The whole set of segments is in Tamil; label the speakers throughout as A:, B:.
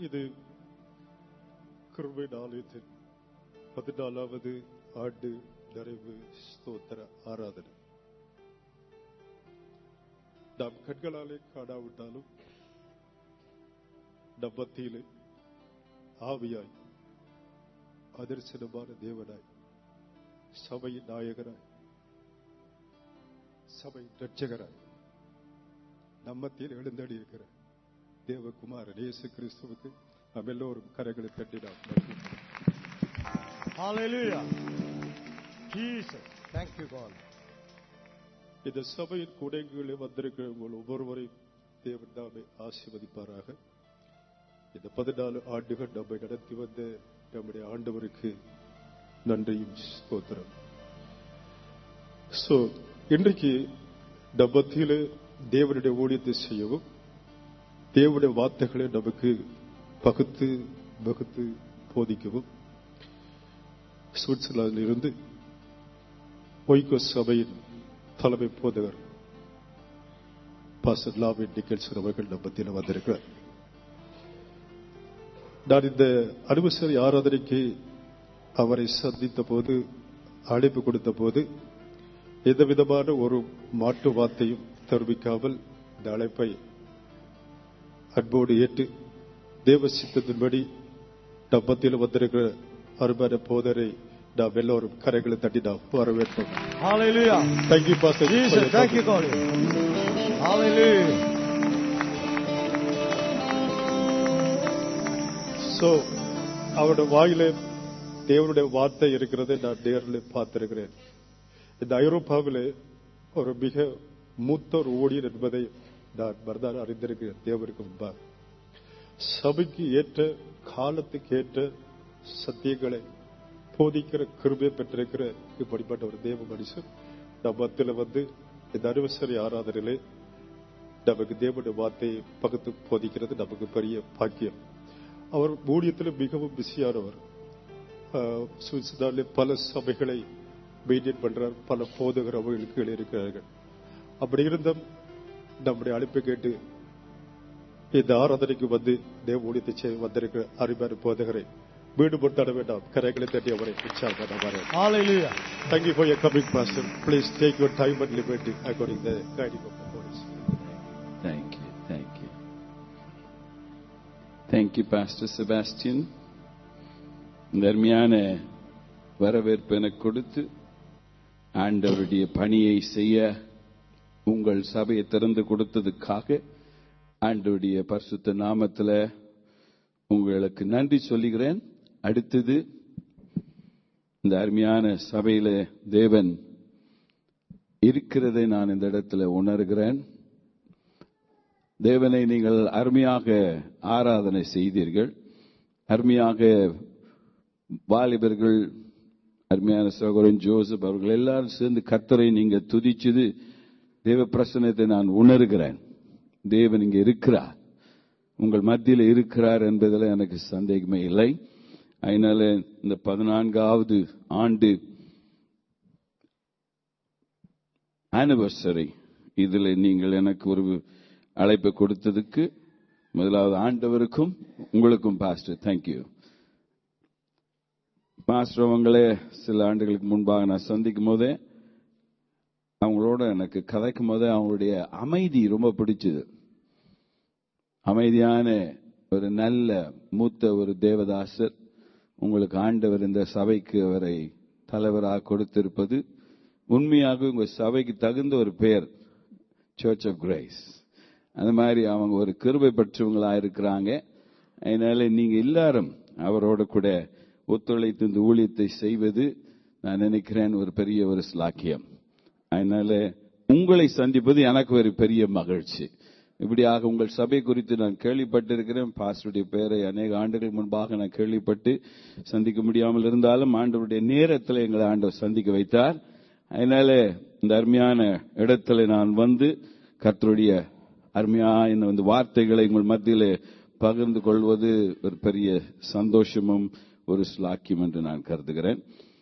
A: இது கிருபை ஆலயத்தின் பதினாலாவது ஆண்டு நிறைவு ஸ்தோத்திர ஆராதனை நாம் கண்களாலே காணாவிட்டாலும் நம் மத்தியிலே ஆவியாய் அதர்சனமான தேவனாய் சபையின் நாயகராய் சபை ரட்சகராய் நம்மத்தில் எழுந்தடி இருக்கிற தேவகுமாரன் இயேசு கிறிஸ்துவுக்கு நாம் எல்லோரும் கரைகளை தட்டினார்
B: Hallelujah. Jesus. Thank you, God.
A: இந்த சபையின் குடைகளில் வந்திருக்கிற உங்கள் ஒவ்வொருவரையும் தேவன் தாமே ஆசீர்வதிப்பாராக இந்த பதினாலு ஆண்டுகள் நம்மை நடத்தி வந்த நம்முடைய ஆண்டவருக்கு நன்றியும் ஸ்தோத்திரம் சோ இன்றைக்கு நம்மத்திலே தேவனுடைய ஊழியத்தை செய்யவும் தேவனுடைய வார்த்தைகளை நமக்கு பகுத்து வகுத்து போதிக்கவும் சுவிட்சர்லாந்தில் இருந்து ஒய்கோ சபையின் தலைமை போதகர் பாசர் லாவின் நிக்கல்சன் அவர்கள் நம்ம மத்தியில் வந்திருக்கிறார் நான் இந்த அனுபவசரி ஆராதனைக்கு அவரை சந்தித்த போது அழைப்பு கொடுத்த போது எந்த விதமான ஒரு மாற்று வார்த்தையும் தெரிவிக்காமல் இந்த அழைப்பை அன்போடு ஏற்று தேவ சித்தத்தின்படி நம் மத்தியில் வந்திருக்கிற அருமையான போதரை நாம் எல்லோரும் கரைகளை தட்டி நாம் வரவேற்போம்
B: Hallelujah.
A: Thank you pastor
B: Jesus, thank you, God. Hallelujah.
A: So அவருடைய வாயிலே தேவனுடைய வார்த்தை இருக்கிறதை நான் நேரில் பார்த்திருக்கிறேன் இந்த ஐரோப்பாவிலே ஒரு மிக மூத்த ஒரு ஊழியர் என்பதை நான் மறுநாள் அறிந்திருக்கிறேன் தேவருக்கு முன்பாக சபைக்கு ஏற்ற காலத்துக்கு ஏற்ற சத்தியங்களை போதிக்கிற கிருபை பெற்றிருக்கிற இப்படிப்பட்ட ஒரு தேவ மனுஷன் நம்ம மத்தியில் வந்து இந்த அனுவசரி ஆராதனையிலே நமக்கு தேவனுடைய வார்த்தையை பகுத்து போதிக்கிறது நமக்கு பெரிய பாக்கியம் அவர் ஊழியத்தில் மிகவும் பிஸியானவர் ஆஹ், சுவிட்சர்லாந்திலே பல சபைகளை மெயின்டைன் பண்றார் பல போதகர் அவர்களுக்கு கீழே இருக்கிறார்கள் அப்படி இருந்தும் நம்முடைய அழைப்பை கேட்டு இந்த ஆராதனைக்கு வந்து தேவ ஊழியத்தை செய்ய வந்திருக்கிற அருமையான போதகரை வீடு போட்டாட வேண்டாம் கரைகளை தட்டி அவரை உற்சாகமாக
B: Hallelujah.
A: Thank you for your coming, Pastor. Please take your time and liberty according to the guiding of the Holy Spirit.
C: Thank you, thank you. Thank you, Pastor Sebastian. இந்த அருமையான வரவேற்பு எனக்கு கொடுத்து ஆண்டவருடைய பணியை செய்ய உங்கள் சபையை திறந்து கொடுத்ததுக்காக ஆண்டவருடைய பரிசுத்த நாமத்தில் உங்களுக்கு நன்றி சொல்லுகிறேன் அடுத்தது இந்த அருமையான சபையில தேவன் இருக்கிறதை நான் இந்த இடத்துல உணர்கிறேன் தேவனை நீங்கள் அருமையாக ஆராதனை செய்தீர்கள் அருமையாக வாலிபர்கள் அருமையான சகோதரன் ஜோசப் அவர்கள் எல்லாரும் சேர்ந்து கர்த்தரை நீங்க துதிச்சது தேவ பிரசனத்தை நான் உணர்கிறேன் தேவன் இங்க இருக்கிறார் உங்கள் மத்தியில் இருக்கிறார் என்பதில் எனக்கு சந்தேகமே இல்லை அதனால இந்த பதினான்காவது ஆண்டு ஆனிவர்சரி இதில் நீங்கள் எனக்கு ஒரு அழைப்பை கொடுத்ததுக்கு முதலாவது ஆண்டவருக்கும் உங்களுக்கும் பாஸ்டர் தேங்க்யூ பாஸ்டர் அவங்களே சில ஆண்டுகளுக்கு முன்பாக நான் சந்திக்கும் போதே அவங்களோட எனக்கு கதைக்கும் போதே அவங்களுடைய அமைதி ரொம்ப பிடிச்சது அமைதியான ஒரு நல்ல மூத்த ஒரு தேவதாசர் உங்களுக்கு ஆண்டவர் இந்த சபைக்கு அவரை தலைவராக கொடுத்திருப்பது உண்மையாக உங்க சபைக்கு தகுந்த ஒரு பெயர் சர்ச் ஆஃப் கிரைஸ் அந்த மாதிரி அவங்க ஒரு கிருபை பெற்றவங்களா இருக்கிறாங்க அதனால நீங்க எல்லாரும் அவரோட கூட ஒத்துழைத்து இந்த ஊழியத்தை செய்வது நான் நினைக்கிறேன் ஒரு பெரிய ஒரு ஸ்லாக்கியம் அதனால உங்களை சந்திப்பது எனக்கு ஒரு பெரிய மகிழ்ச்சி இப்படியாக உங்கள் சபை குறித்து நான் கேள்விப்பட்டிருக்கிறேன் பாஸ்டருடைய பெயரை அநேக ஆண்டுகள் முன்பாக நான் கேள்விப்பட்டு சந்திக்க முடியாமல் இருந்தாலும் ஆண்டவருடைய நேரத்தில் எங்களை ஆண்டவர் சந்திக்க வைத்தார் அதனால இந்த அருமையான இடத்துல நான் வந்து கர்த்தருடைய அருமையான இந்த வார்த்தைகளை உங்கள் மத்தியில் பகிர்ந்து கொள்வது ஒரு பெரிய சந்தோஷமும் ஒரு ஸ்லாக்கியம் என்று நான் கருதுகிறேன்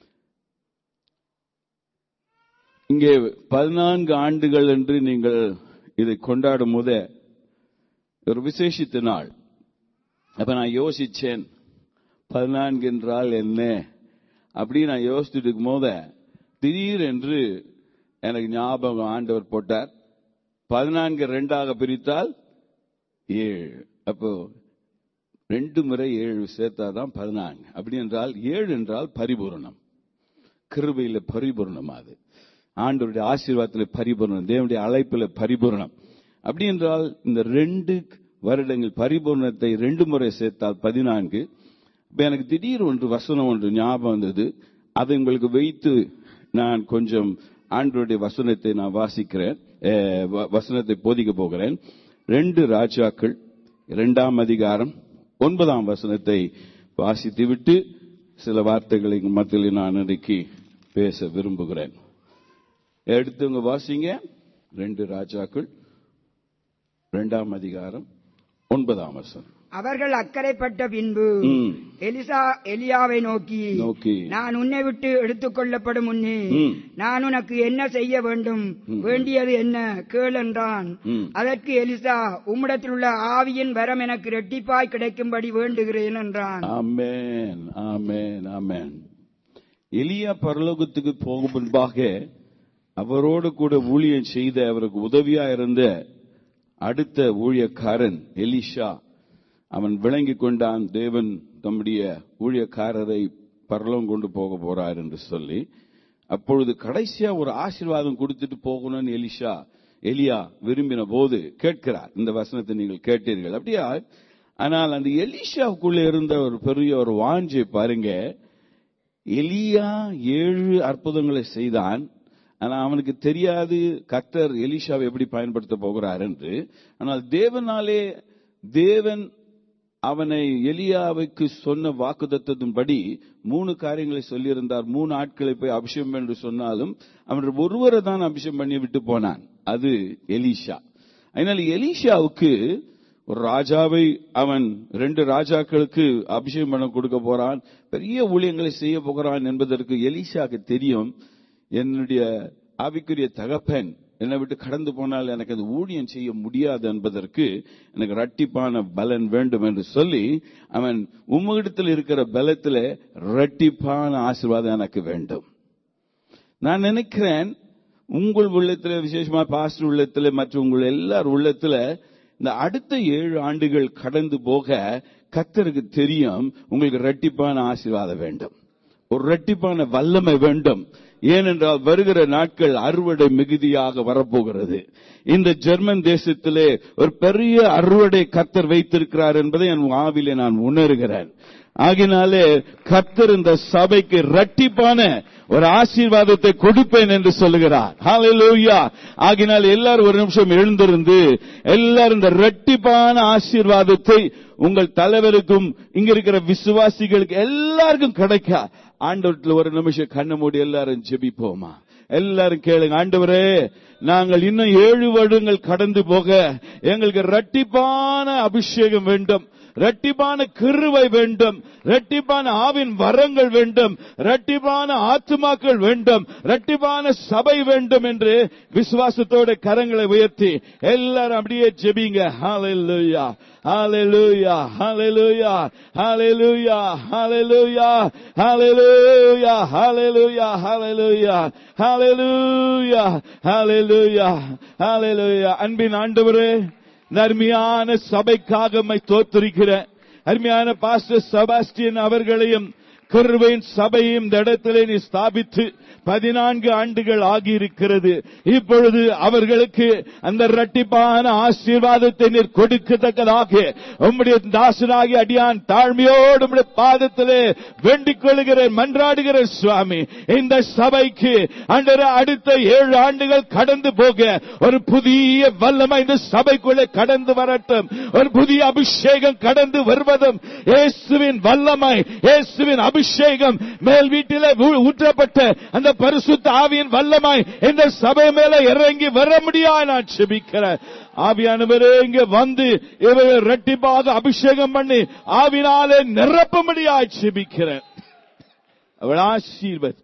C: இங்கே பதினான்கு ஆண்டுகள் என்று நீங்கள் இதை கொண்டாடும் போதே ஒரு விசேஷித்த நாள் அப்ப நான் யோசிச்சேன் பதினான்கு என்றால் என்ன அப்படி நான் யோசிச்சுட்டு இருக்கும் போத திடீரென்று எனக்கு ஞாபகம் ஆண்டவர் போட்டார் பதினான்கு ரெண்டாக பிரித்தால் ஏழு அப்போ ரெண்டு முறை ஏழு சேர்த்தாதான் பதினான்கு அப்படி என்றால் ஏழு என்றால் பரிபூரணம் கிருபையில பரிபூரணம் அது ஆண்டவருடைய ஆசீர்வாதத்தில் பரிபூரணம் தேவனுடைய அழைப்புல பரிபூரணம் அப்படி என்றால் இந்த ரெண்டு வருடங்கள் பரிபூரணத்தை ரெண்டு முறை சேர்த்தால் பதினான்கு இப்ப எனக்கு திடீர் ஒன்று வசனம் ஒன்று ஞாபகம் வந்தது அதை உங்களுக்கு வைத்து நான் கொஞ்சம் ஆண்டவருடைய வசனத்தை நான் வாசிக்கிறேன் அஹ், வ- வசனத்தை போதிக்க போகிறேன் ரெண்டு ராஜாக்கள் இரண்டாம் அதிகாரம் ஒன்பதாம் வசனத்தை வாசித்து விட்டு சில வார்த்தைகளை உங்க மத்தியில் நான் இன்றைக்கு பேச விரும்புகிறேன் எடுத்துங்க வாசிங்க ரெண்டு ராஜாக்கள் இரண்டாம் அதிகாரம் ஒன்பதாம் வசனம்
D: அவர்கள் அக்கறைப்பட்ட பின்பு
C: ம்.
D: எலிசா எலியாவை நோக்கி
C: நோக்கி.
D: நான் உன்னை விட்டு எடுத்துக் கொள்ளப்படும் முன்னே
C: ம்.
D: நான் உனக்கு என்ன செய்ய வேண்டும் வேண்டியது என்ன கேள் என்றான்
C: ம்.
D: அதற்கு எலிசா உம்மிடத்தில் உள்ள ஆவியின் வரம் எனக்கு ரெட்டிப்பாய் கிடைக்கும்படி வேண்டுகிறேன் என்றான்
C: ஆமென் ஆமென் ஆமென் எலியா பரலோகத்துக்கு போகும் முன்பாக அவரோடு கூட ஊழியம் செய்த அவருக்கு உதவியா இருந்த அடுத்த ஊழியக்காரன் எலிஷா அவன் விளங்கிக் கொண்டான் தேவன் தம்முடைய ஊழியக்காரரை பரலோகம் கொண்டு போக போறார் என்று சொல்லி அப்பொழுது கடைசியா ஒரு ஆசீர்வாதம் கொடுத்துட்டு போகணும்னு எலிஷா எலியா விரும்பின போது கேட்கிறார் இந்த வசனத்தை நீங்கள் கேட்டீர்கள் அப்படியா ஆனால் அந்த எலிஷாவுக்குள்ள இருந்த ஒரு பெரிய ஒரு வாஞ்சை பாருங்க எலியா ஏழு அற்புதங்களை செய்தான் ஆனா அவனுக்கு தெரியாது கர்த்தர் எலிஷாவை எப்படி பயன்படுத்த போகிறார் என்று ஆனால் தேவனாலே தேவன் அவனை எலியாவுக்கு சொன்ன வாக்குதத்தின்படி மூணு காரியங்களை சொல்லியிருந்தார் மூணு ஆட்களை போய் அபிஷேகம் என்று சொன்னாலும் அவன் ஒருவரை தான் அபிஷேகம் பண்ணி விட்டு போனான் அது எலிஷா அதனால எலிஷாவுக்கு ஒரு ராஜாவை அவன் ரெண்டு ராஜாக்களுக்கு அபிஷேகம் பண்ண கொடுக்க போறான் பெரிய ஊழியங்களை செய்ய போகிறான் என்பதற்கு எலிஷாக்கு தெரியும் என்னுடைய ஆவிக்குரிய தகப்பன் என்னை விட்டு கடந்து போனால் எனக்கு அது ஊழியம் செய்ய முடியாது என்பதற்கு எனக்கு ரட்டிப்பான பலன் வேண்டும் என்று சொல்லி அவன் உம்மிடத்தில் இருக்கிற பலத்தில் ரட்டிப்பான ஆசீர்வாதம் எனக்கு வேண்டும் நான் நினைக்கிறேன் உங்கள் உள்ளத்துல விசேஷமா பாஸ்டர் உள்ளத்துல மற்றும் உங்கள் எல்லார் உள்ளத்துல இந்த அடுத்த ஏழு ஆண்டுகள் கடந்து போக கத்தருக்கு தெரியும் உங்களுக்கு ரெட்டிப்பான ஆசீர்வாதம் வேண்டும் ஒரு ரெட்டிப்பான வல்லமை வேண்டும் ஏனென்றால் வருகிற நாட்கள் அறுவடை மிகுதியாக வரப்போகிறது இந்த ஜெர்மன் தேசத்திலே ஒரு பெரிய அறுவடை கத்தர் வைத்திருக்கிறார் என்பதை என் ஆவிலே நான் உணர்கிறேன் ஆகினாலே கத்தர் இந்த சபைக்கு ரட்டிப்பான ஒரு ஆசீர்வாதத்தை கொடுப்பேன் என்று சொல்லுகிறார் ஹalleluya ஆகினால் எல்லாரும் ஒரு நிமிஷம் எழுந்திருந்து எல்லாரும் இந்த ரட்டிப்பான ஆசீர்வாதத்தை உங்கள் தலைவருக்கும் இங்க இருக்கிற விசுவாசிகளுக்கு எல்லாருக்கும் கிடைக்க ஆண்டவரத்தில் ஒரு நிமிஷம் கண்ணு மூடி எல்லாரும் ஜெபிப்போமா எல்லாரும் கேளுங்க ஆண்டவரே நாங்கள் இன்னும் ஏழு வருடங்கள் கடந்து போக எங்களுக்கு ரட்டிப்பான அபிஷேகம் வேண்டும் ரட்டிப்பான கிருவை வேண்டும் ரட்டிப்பான ஆவின் வரங்கள் வேண்டும் ரட்டிப்பான ஆத்துமாக்கள் வேண்டும் ரட்டிப்பான சபை வேண்டும் என்று விசுவாசத்தோட கரங்களை உயர்த்தி எல்லாரும் அப்படியே ஜெபிங்க ஹalleluya ஹalleluya ஹalleluya ஹalleluya ஹalleluya ஹalleluya ஹalleluya ஹalleluya ஹalleluya ஹalleluya ஹalleluya அன்பின் ஆண்டவரே இந்த அருமையான சபைக்காக மை தோத்திருக்கிறேன் அருமையான பாஸ்டர் செபாஸ்டியன் அவர்களையும் கிருபையின் சபையும் இந்த இடத்திலே நீ ஸ்தாபித்து பதினான்கு ஆண்டுகள் ஆகியிருக்கிறது இப்பொழுது அவர்களுக்கு அந்த இரட்டிப்பான ஆசீர்வாதத்தை நீர் கொடுக்கத்தக்கதாக உம்முடைய தாசனாகி அடியான் தாழ்மையோடு உம்முடைய பாதத்திலே வேண்டிக் கொள்கிறேன் மன்றாடுகிறேன் சுவாமி இந்த சபைக்கு அன்றர அடுத்த ஏழு ஆண்டுகள் கடந்து போக ஒரு புதிய வல்லமை இந்த சபைக்குள்ளே கடந்து வரட்டும் ஒரு புதிய அபிஷேகம் கடந்து வருவதும் இயேசுவின் வல்லமை இயேசுவின் அபிஷேகம் மேல் வீட்டிலே ஊ- ஊற்றப்பட்ட அந்த பரிசுத்த ஆவியின் வல்லமை இந்த சபை மேல இறங்கி வர முடியாது நான் செபிக்கிறேன் ஆவியானவரே இங்க வந்து இவர்கள் இரட்டிப்பாக அபிஷேகம் பண்ணி ஆவினாலே நிரப்ப முடியாது செபிக்கிறேன் அவள் ஆசீர்வத்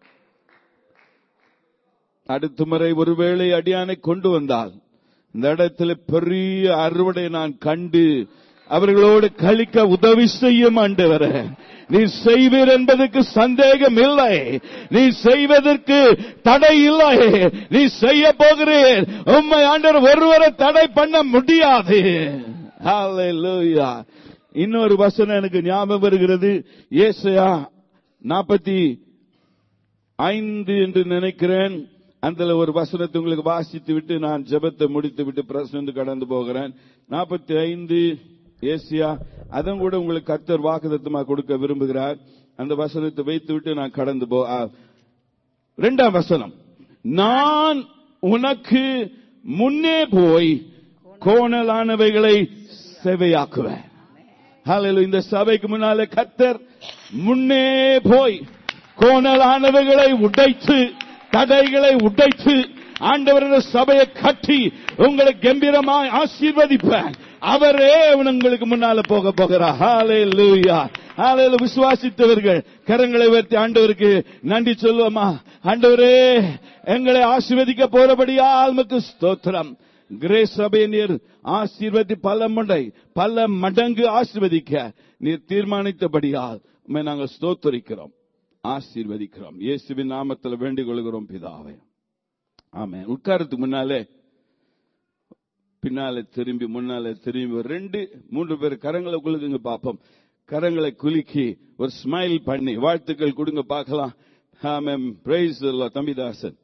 C: அடுத்த முறை ஒருவேளை அடியானை கொண்டு வந்தால் இந்த இடத்துல பெரிய அறுவடை நான் கண்டு அவர்களோடு கழிக்க உதவி செய்யும் ஆண்டவரே நீ செய்வீர் என்பதற்கு சந்தேகம் இல்லை நீ செய்வதற்கு தடை இல்லை நீ செய்ய போகிறீர் உண்மை ஆண்டவர் ஒருவரை தடை பண்ண முடியாது Hallelujah. இன்னொரு வசனம் எனக்கு ஞாபகம் வருகிறது ஏசையா நாற்பத்தி ஐந்து என்று நினைக்கிறேன் அந்த ஒரு வசனத்தை உங்களுக்கு வாசித்து விட்டு நான் ஜெபத்தை முடித்து விட்டு பிரசந்து கடந்து போகிறேன் நாற்பத்தி ஐந்து ஏசியா அதன் கூட உங்களுக்கு கர்த்தர் வாக்குதத்தமா கொடுக்க விரும்புகிறார் அந்த வசனத்தை வைத்து விட்டு நான் கடந்து போ ஆ, இரண்டாம் வசனம் நான் உனக்கு முன்னே போய் கோணலானவைகளை செவையாக்குவேன் ஹalleluya இந்த சபைக்கு முன்னாலே கத்தர் முன்னே போய் கோணலானவைகளை உடைத்து தடைகளை உடைத்து ஆண்டவருடைய சபையை கட்டி உங்களை கம்பீரமாய் ஆசீர்வதிப்பேன் அவரே உங்களுக்கு முன்னால போக போகிறார் ஹalleluya ஹalleluya விசுவாசித்தவர்கள் கரங்களை உயர்த்தி ஆண்டவருக்கு நன்றி சொல்லுவோமா ஆண்டவரே எங்களை ஆசீர்வதிக்க போறபடியால் உமக்கு ஸ்தோத்திரம் கிரேஸ் சபையை நீர் ஆசீர்வதி பல மண்டை பல மடங்கு ஆசீர்வதிக்க நீர் தீர்மானித்தபடியால் உம்மை நாங்கள் ஸ்தோத்தரிக்கிறோம் ஆசீர்வதிக்கிறோம் இயேசுவின் நாமத்தில் வேண்டிக் கொள்கிறோம் பிதாவே ஆமென் உட்காரத்துக்கு முன்னாலே பின்னாலே திரும்பி முன்னாலே திரும்பி ஒரு ரெண்டு மூன்று பேர் கரங்களை குலுக்குங்க பாப்போம் கரங்களை குலுக்கி ஒரு ஸ்மைல் பண்ணி வாழ்த்துக்கள் கொடுங்க பார்க்கலாம் ஆமென் பிரைஸ் தம்பிதாசன்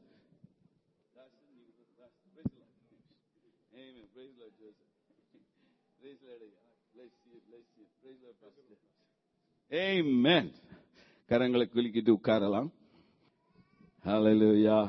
C: Amen. கரங்களை குலுக்கிட்டு உட்காரலாம் Hallelujah.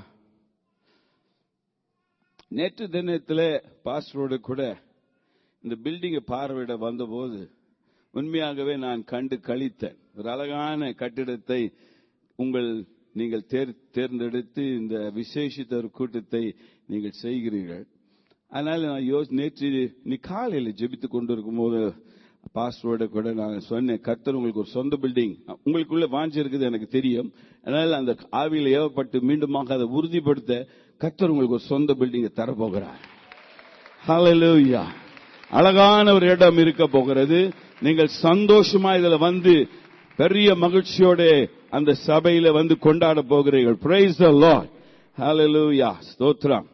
C: நேற்று தினத்தில் பாஸ்டரோடு கூட இந்த பில்டிங்கை பார்வையிட வந்தபோது உண்மையாகவே நான் கண்டு கழித்தேன் ஒரு அழகான கட்டிடத்தை உங்கள் நீங்கள் தேர் தேர்ந்தெடுத்து இந்த விசேஷித்த ஒரு கூட்டத்தை நீங்கள் செய்கிறீர்கள் அதனால நான் யோசி நேற்று நீ காலையில் ஜெபித்துக் கொண்டிருக்கும் போது பாஸ்வேர்டை கூட நான் சொன்னேன் கர்த்தர் உங்களுக்கு ஒரு சொந்த பில்டிங் உங்களுக்குள்ள வாஞ்சி இருக்குது எனக்கு தெரியும் அதனால அந்த ஆவியில் ஏவப்பட்டு மீண்டுமாக அதை உறுதிப்படுத்த கர்த்தர் உங்களுக்கு ஒரு சொந்த பில்டிங்கை தரப்போகிறார் Hallelujah. அழகான ஒரு இடம் இருக்க போகிறது நீங்கள் சந்தோஷமா இதுல வந்து பெரிய மகிழ்ச்சியோட அந்த சபையில வந்து கொண்டாட போகிறீர்கள் பிரைஸ் த லார்ட் ஹalleluya ஸ்தோத்திரம்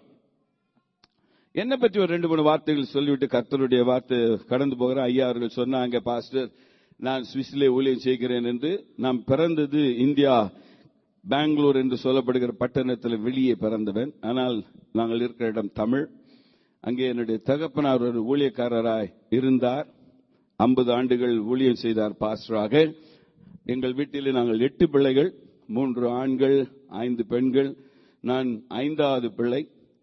C: என்ன பற்றி ஒரு ரெண்டு மூணு வார்த்தைகள் சொல்லிவிட்டு கர்த்தருடைய வார்த்தை கடந்து போகிற ஐயா அவர்கள் சொன்னாங்க பாஸ்டர் நான் சுவிஸ்லே ஊழியம் செய்கிறேன் என்று நாம் பிறந்தது இந்தியா பெங்களூர் என்று சொல்லப்படுகிற பட்டணத்தில் வெளியே பிறந்தவன் ஆனால் நாங்கள் இருக்கிற இடம் தமிழ் அங்கே என்னுடைய தகப்பனார் ஒரு ஊழியக்காரராய் இருந்தார் ஐம்பது ஆண்டுகள் ஊழியம் செய்தார் பாஸ்டராக எங்கள் வீட்டில் நாங்கள் எட்டு பிள்ளைகள் மூன்று ஆண்கள் ஐந்து பெண்கள் நான் ஐந்தாவது பிள்ளை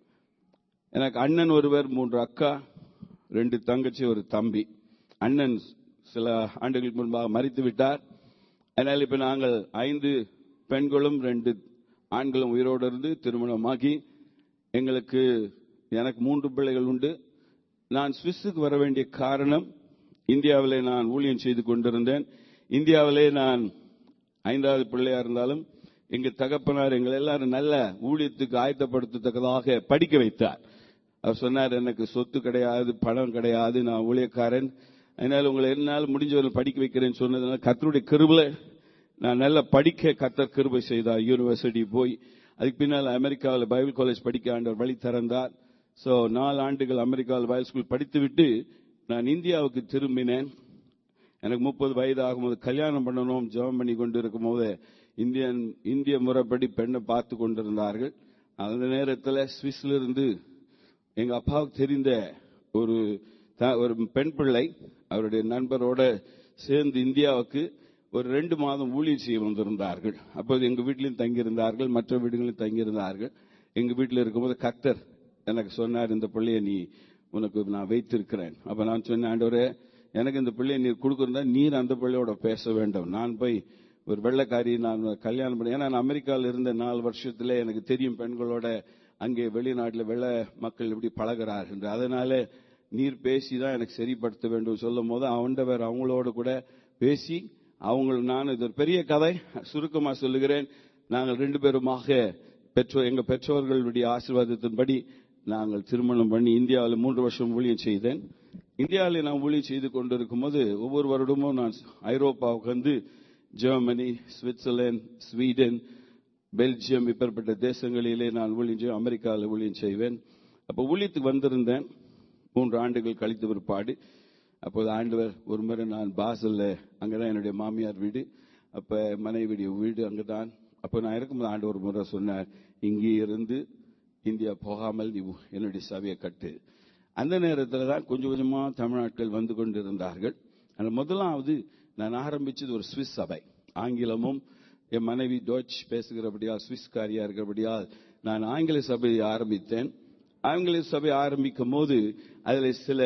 C: எனக்கு அண்ணன் ஒருவர் மூன்று அக்கா ரெண்டு தங்கச்சி ஒரு தம்பி அண்ணன் சில ஆண்டுகளுக்கு முன்பாக மறித்து விட்டார் அதனால் இப்ப நாங்கள் ஐந்து பெண்களும் ரெண்டு ஆண்களும் உயிரோடு இருந்து திருமணமாகி எங்களுக்கு எனக்கு மூன்று பிள்ளைகள் உண்டு நான் சுவிஸுக்கு வர வேண்டிய காரணம் இந்தியாவிலே நான் ஊழியம் செய்து கொண்டிருந்தேன் இந்தியாவிலே நான் ஐந்தாவது பிள்ளையா இருந்தாலும் எங்க தகப்பனார் எங்களை எல்லாரும் நல்ல ஊழியத்துக்கு ஆயத்தப்படுத்தத்தக்கதாக படிக்க வைத்தார் அவர் சொன்னார் எனக்கு சொத்து கிடையாது பணம் கிடையாது நான் ஊழியக்காரன் அதனால உங்களை என்னால் முடிஞ்சவரை படிக்க வைக்கிறேன்னு சொன்னதுனால கத்தருடைய கிருபல நான் நல்லா படிக்க கத்தர் கிருபை செய்தார் யூனிவர்சிட்டி போய் அதுக்கு பின்னால் அமெரிக்காவில் பைபிள் காலேஜ் படிக்க ஆண்டவர் வழி திறந்தார் சோ நாலு ஆண்டுகள் அமெரிக்காவில் பைபிள் ஸ்கூல் படித்துவிட்டு நான் இந்தியாவுக்கு திரும்பினேன் எனக்கு முப்பது வயது ஆகும்போது கல்யாணம் பண்ணணும் ஜெபம் பண்ணி கொண்டு இருக்கும் போது இந்தியன் இந்திய முறைப்படி பெண்ணை பார்த்து கொண்டிருந்தார்கள் அந்த நேரத்தில் சுவிஸ்ல இருந்து எங்க அப்பாவுக்கு தெரிந்த ஒரு த- ஒரு பெண் பிள்ளை அவருடைய நண்பரோட சேர்ந்து இந்தியாவுக்கு ஒரு ரெண்டு மாதம் ஊழியம் செய்ய வந்திருந்தார்கள் அப்போது எங்க வீட்டிலும் தங்கியிருந்தார்கள் மற்ற வீடுகளிலும் தங்கியிருந்தார்கள் எங்க வீட்டில் இருக்கும்போது கத்தர் எனக்கு சொன்னார் இந்த பிள்ளைய நீ உனக்கு நான் வைத்திருக்கிறேன் அப்ப நான் சொன்னேன் ஆண்டவரே எனக்கு இந்த பிள்ளையை நீர் கொடுக்குறதா நீர் அந்த பிள்ளையோட பேச வேண்டும் நான் போய் ஒரு வெள்ளைக்காரி நான் கல்யாணம் பண்ணி ஏன்னா நான் அமெரிக்காவில் இருந்த நாலு வருஷத்துல எனக்கு தெரியும் பெண்களோட அங்கே வெளிநாட்டில் வெள்ளை மக்கள் எப்படி பழகிறார் என்று அதனால நீர் பேசி தான் எனக்கு சரிப்படுத்த வேண்டும் சொல்லும் போது ஆண்டவர் அவங்களோட கூட பேசி அவங்க நான் இது ஒரு பெரிய கதை சுருக்கமா சொல்லுகிறேன் நாங்கள் ரெண்டு பேருமாக பெற்றோர் எங்க பெற்றோர்களுடைய ஆசீர்வாதத்தின்படி நாங்கள் திருமணம் பண்ணி இந்தியாவில் மூன்று வருஷம் ஊழியம் செய்தேன் இந்தியாவில் நான் ஊழியம் செய்து கொண்டிருக்கும் போது ஒவ்வொரு வருடமும் நான் ஐரோப்பாவுக்கு வந்து ஜெர்மனி சுவிட்சர்லாந்து ஸ்வீடன் பெல்ஜியம் இப்பேற்பட்ட தேசங்களிலே நான் ஊழியம் செய்வேன் அமெரிக்காவில் ஊழியம் செய்வேன் அப்போ ஊழியத்துக்கு வந்திருந்தேன் மூன்று ஆண்டுகள் கழித்த பிற்பாடு அப்போது ஆண்டவர் ஒரு முறை நான் பாசல்ல அங்கதான் என்னுடைய மாமியார் வீடு அப்ப மனைவியுடைய வீடு அங்கதான் அப்போ நான் இருக்கும்போது ஆண்டு ஒரு முறை சொன்னார் இங்கே இருந்து இந்தியா போகாமல் நீ என்னுடைய சபையை கட்டு அந்த நேரத்தில் தான் கொஞ்சம் கொஞ்சமா தமிழ்நாட்கள் வந்து கொண்டிருந்தார்கள் அந்த முதலாவது நான் ஆரம்பிச்சது ஒரு சுவிஸ் சபை ஆங்கிலமும் என் மனைவி டோச் பேசுகிறபடியால் சுவிஸ்காரியா இருக்கிறபடியால் நான் ஆங்கில சபையை ஆரம்பித்தேன் ஆங்கில சபை ஆரம்பிக்கும் போது அதில் சில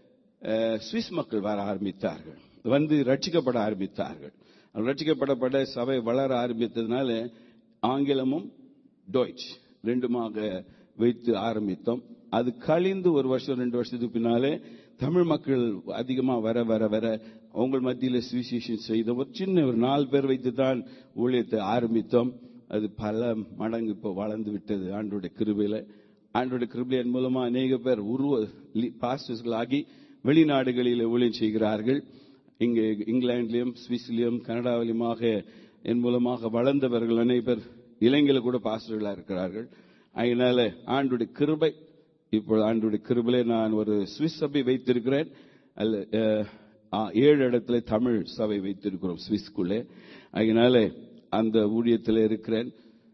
C: அஹ், சுவிஸ் மக்கள் வர ஆரம்பித்தார்கள் வந்து ரட்சிக்கப்பட ஆரம்பித்தார்கள் ரட்சிக்கப்படப்பட சபை வளர ஆரம்பித்ததுனால ஆங்கிலமும் டோய்ச் ரெண்டுமாக வைத்து ஆரம்பித்தோம் அது கழிந்து ஒரு வருஷம் ரெண்டு வருஷத்துக்கு பின்னாலே தமிழ் மக்கள் அதிகமா வர வர வர உங்கள் மத்தியில சுவிசேஷன் செய்த ஒரு சின்ன ஒரு நாலு பேர் வைத்து தான் ஊழியத்தை ஆரம்பித்தோம் அது பல மடங்கு இப்போ வளர்ந்து விட்டது ஆண்டோடைய கிருபையில ஆண்டோடைய கிருபையின் மூலமா அநேக பேர் உருவ பாஸ்டர்ஸ்களாகி வெளிநாடுகளில் ஊழியம் செய்கிறார்கள் இங்கே இங்கிலாந்திலும் சுவிஸ்லயும் கனடாவிலுமாக என் மூலமாக வளர்ந்தவர்கள் அநேக பேர் இலங்கையில கூட பாஸ்டர்களா இருக்கிறார்கள் அதனால ஆண்டுடைய கிருபை இப்பொழுது ஆண்டுடைய கிருபையிலே நான் ஒரு சுவிஸ் சபை வைத்திருக்கிறேன் அல்ல அஹ், ஆ, ஏழு இடத்துல தமிழ் சபை வைத்திருக்கிறோம் சுவிஸ்குள்ளே அதனால அந்த ஊழியத்தில் இருக்கிறேன்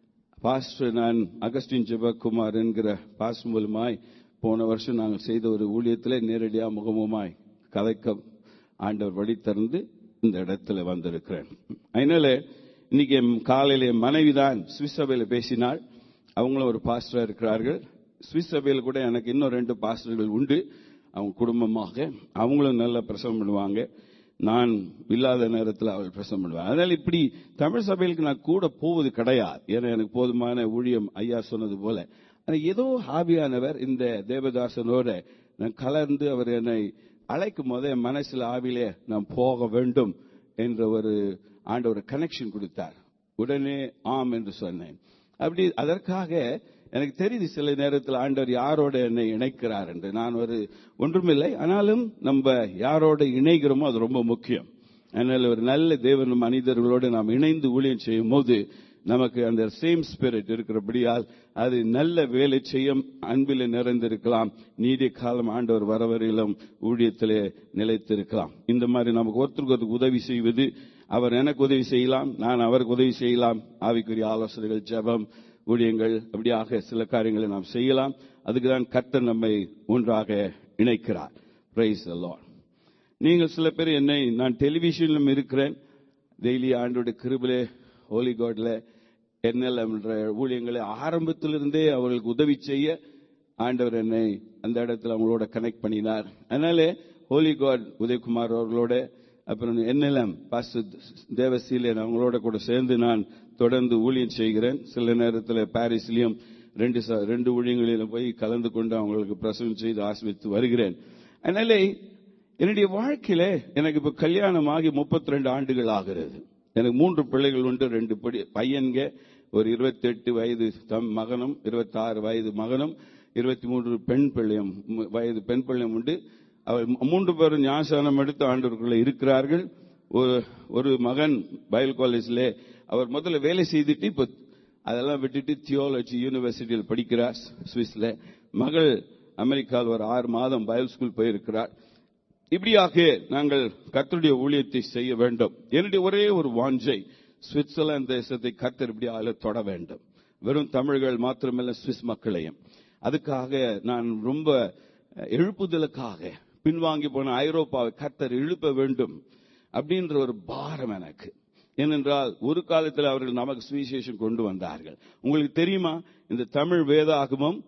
C: பாஸ்டர் நான் அகஸ்டின் ஜெபக்குமார் என்கிற பாஸ்டர் மூலமாய் போன வருஷம் நாங்கள் செய்த ஒரு ஊழியத்தில் நேரடியாக முகமுமாய் கதைக்க ஆண்டவர் வழி திறந்து இந்த இடத்துல வந்திருக்கிறேன் அதனால இன்னைக்கு என் காலையில என் மனைவி தான் சுவிஸ் சபையில பேசினாள் அவங்களும் ஒரு பாஸ்டரா இருக்கிறார்கள் சுவிஸ் சபையில் கூட எனக்கு இன்னும் ரெண்டு பாஸ்டர்கள் உண்டு அவங்க குடும்பமாக அவங்களும் நல்லா பிரசவம் பண்ணுவாங்க நான் இல்லாத நேரத்தில் அவள் பிரசவம் பண்ணுவாங்க அதனால இப்படி தமிழ் சபைகளுக்கு நான் கூட போவது கிடையாது ஏன்னா எனக்கு போதுமான ஊழியம் ஐயா சொன்னது போல ஆனா ஏதோ ஆவியானவர் இந்த தேவதாசனோட நான் கலந்து அவர் என்னை அழைக்கும் போதே என் மனசுல ஆவிலே நான் போக வேண்டும் என்ற ஒரு ஆண்ட ஒரு கனெக்ஷன் கொடுத்தார் உடனே ஆம் என்று சொன்னேன் அப்படி அதற்காக எனக்கு தெரியுது சில நேரத்தில் ஆண்டவர் யாரோட என்னை இணைக்கிறார் என்று நான் ஒரு ஒன்றுமில்லை ஆனாலும் நம்ம யாரோட இணைகிறோமோ அது ரொம்ப முக்கியம் அதனால ஒரு நல்ல தேவன் மனிதர்களோடு நாம் இணைந்து ஊழியம் செய்யும் போது நமக்கு அந்த சேம் ஸ்பிரிட் இருக்கிறபடியால் அது நல்ல வேலை செய்யும் அன்பில் நிறைந்திருக்கலாம் நீடிய காலம் ஆண்டவர் வரவரையிலும் ஊழியத்திலே நிலைத்திருக்கலாம் இந்த மாதிரி நமக்கு ஒருத்தருக்கு ஒருத்தருக்கு உதவி செய்வது அவர் எனக்கு உதவி செய்யலாம் நான் அவருக்கு உதவி செய்யலாம் ஆவிக்குரிய ஆலோசனைகள் ஜெபம் ஊழியங்கள் அப்படியாக சில காரியங்களை நாம் செய்யலாம் அதுக்கு தான் கர்த்தர் நம்மை ஒன்றாக இணைக்கிறார் பிரைஸ் லார்ட் நீங்கள் சில பேர் என்னை நான் டெலிவிஷனிலும் இருக்கிறேன் டெய்லி ஆண்டோட கிருபிலே ஹோலி காட்ல என்எல்எம் என்ற ஊழியங்களை ஆரம்பத்திலிருந்தே அவர்களுக்கு உதவி செய்ய ஆண்டவர் என்னை அந்த இடத்துல அவங்களோட கனெக்ட் பண்ணினார் அதனால ஹோலி காட் உதயகுமார் அவர்களோட அப்புறம் என்எல்எம் பாஸ்டர் தேவசீலன் அவங்களோட கூட சேர்ந்து நான் தொடர்ந்து ஊழியம் செய்கிறேன் சில நேரத்தில் பாரிஸ்லயும் ரெண்டு ச- ரெண்டு ஊழியங்களிலும் போய் கலந்து கொண்டு அவங்களுக்கு பிரசவம் செய்து ஆசிரித்து வருகிறேன் அதனால என்னுடைய வாழ்க்கையில எனக்கு இப்ப கல்யாணம் ஆகி முப்பத்தி ரெண்டு ஆண்டுகள் ஆகிறது எனக்கு மூன்று பிள்ளைகள் உண்டு ரெண்டு படி பையன்க ஒரு 28 வயது தம் மகனும் 26 வயது மகனும் இருபத்தி மூன்று பெண் பிள்ளையும் மு- வயது பெண் பிள்ளையும் உண்டு அவர் மூன்று பேரும் ஞானசானம் எடுத்து ஆண்டவருக்குள்ள இருக்கிறார்கள் ஒரு ஒரு மகன் பைபிள் காலேஜ்ல அவர் முதல்ல வேலை செய்துட்டு இப்ப அதெல்லாம் விட்டுட்டு தியோலஜி யூனிவர்சிட்டியில் படிக்கிறார் சுவிஸ்ல மகள் அமெரிக்காவில் ஒரு ஆறு மாதம் பைபிள் ஸ்கூல் போயிருக்கிறார் இப்படியாக நாங்கள் கர்த்தருடைய ஊழியத்தை செய்ய வேண்டும் என்னுடைய ஒரே ஒரு வாஞ்சை சுவிட்சர்லாந்து தேசத்தை கர்த்தர் இப்படியாக தொட வேண்டும் வெறும் தமிழர்கள் மாத்திரமல்ல சுவிஸ் மக்களையும் அதுக்காக நான் ரொம்ப எழுப்புதலுக்காக பின்வாங்கி போன ஐரோப்பாவை கர்த்தர் எழுப்ப வேண்டும் அப்படின்ற ஒரு பாரம் எனக்கு ஏனென்றால் ஒரு காலத்தில் அவர்கள் நமக்கு சுவிசேஷம் கொண்டு வந்தார்கள் உங்களுக்கு தெரியுமா இந்த தமிழ் வேதாகமம்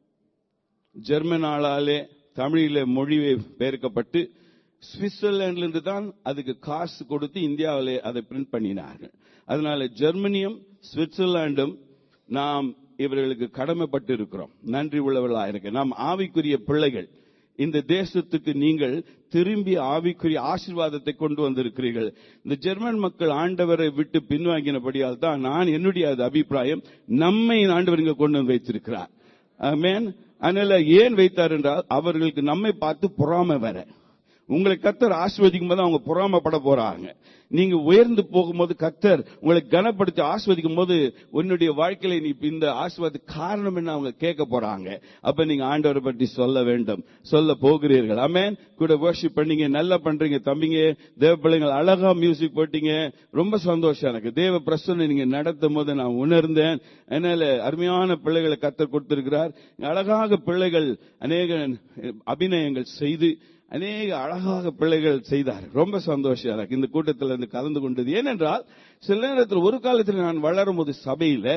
C: ஜெர்மன் ஆளாலே தமிழில மொழி பெயர்க்கப்பட்டு சுவிட்சர்லாந்திலிருந்து தான் அதுக்கு காசு கொடுத்து இந்தியாவிலே அதை பிரிண்ட் பண்ணினார்கள் அதனால ஜெர்மனியும் சுவிட்சர்லாண்டும் நாம் இவர்களுக்கு கடமைப்பட்டு இருக்கிறோம் நன்றி உள்ளவர்களாக இருக்க நாம் ஆவிக்குரிய பிள்ளைகள் இந்த தேசத்துக்கு நீங்கள் திரும்பி ஆவிக்குரிய ஆசீர்வாதத்தை கொண்டு வந்திருக்கிறீர்கள் இந்த ஜெர்மன் மக்கள் ஆண்டவரை விட்டு பின்வாங்கினபடியால் தான் நான் என்னுடைய அது அபிப்பிராயம் நம்மை ஆண்டவர் இங்க கொண்டு வந்து வைத்திருக்கிறார் ஆமென் அதனால ஏன் வைத்தார் என்றால் அவர்களுக்கு நம்மை பார்த்து பொறாமை வர உங்களை கத்தர் ஆஸ்வதிக்கும் போது அவங்க பொறாமப்பட போறாங்க நீங்க உயர்ந்து போகும்போது கத்தர் உங்களை கனப்படுத்தி ஆஸ்வதிக்கும் போது உன்னுடைய வாழ்க்கையில நீ இந்த ஆஸ்வாத காரணம் என்ன அவங்க கேட்க போறாங்க அப்ப நீங்க ஆண்டவரை பற்றி சொல்ல வேண்டும் சொல்ல போகிறீர்கள் ஆமென் கூட வர்ஷிப் பண்ணீங்க நல்லா பண்றீங்க தம்பிங்க தேவ பிள்ளைங்கள் அழகா மியூசிக் போட்டீங்க ரொம்ப சந்தோஷம் எனக்கு தேவ பிரசனை நீங்க நடத்தும் போது நான் உணர்ந்தேன் அதனால அருமையான பிள்ளைகளை கத்தர் கொடுத்திருக்கிறார் அழகாக பிள்ளைகள் அநேக அபிநயங்கள் செய்து அநேக அழகாக பிள்ளைகள் செய்தார் ரொம்ப சந்தோஷம் எனக்கு இந்த கூட்டத்தில் இருந்து கலந்து கொண்டது ஏனென்றால் சில நேரத்தில் ஒரு காலத்தில் நான் வளரும் போது சபையில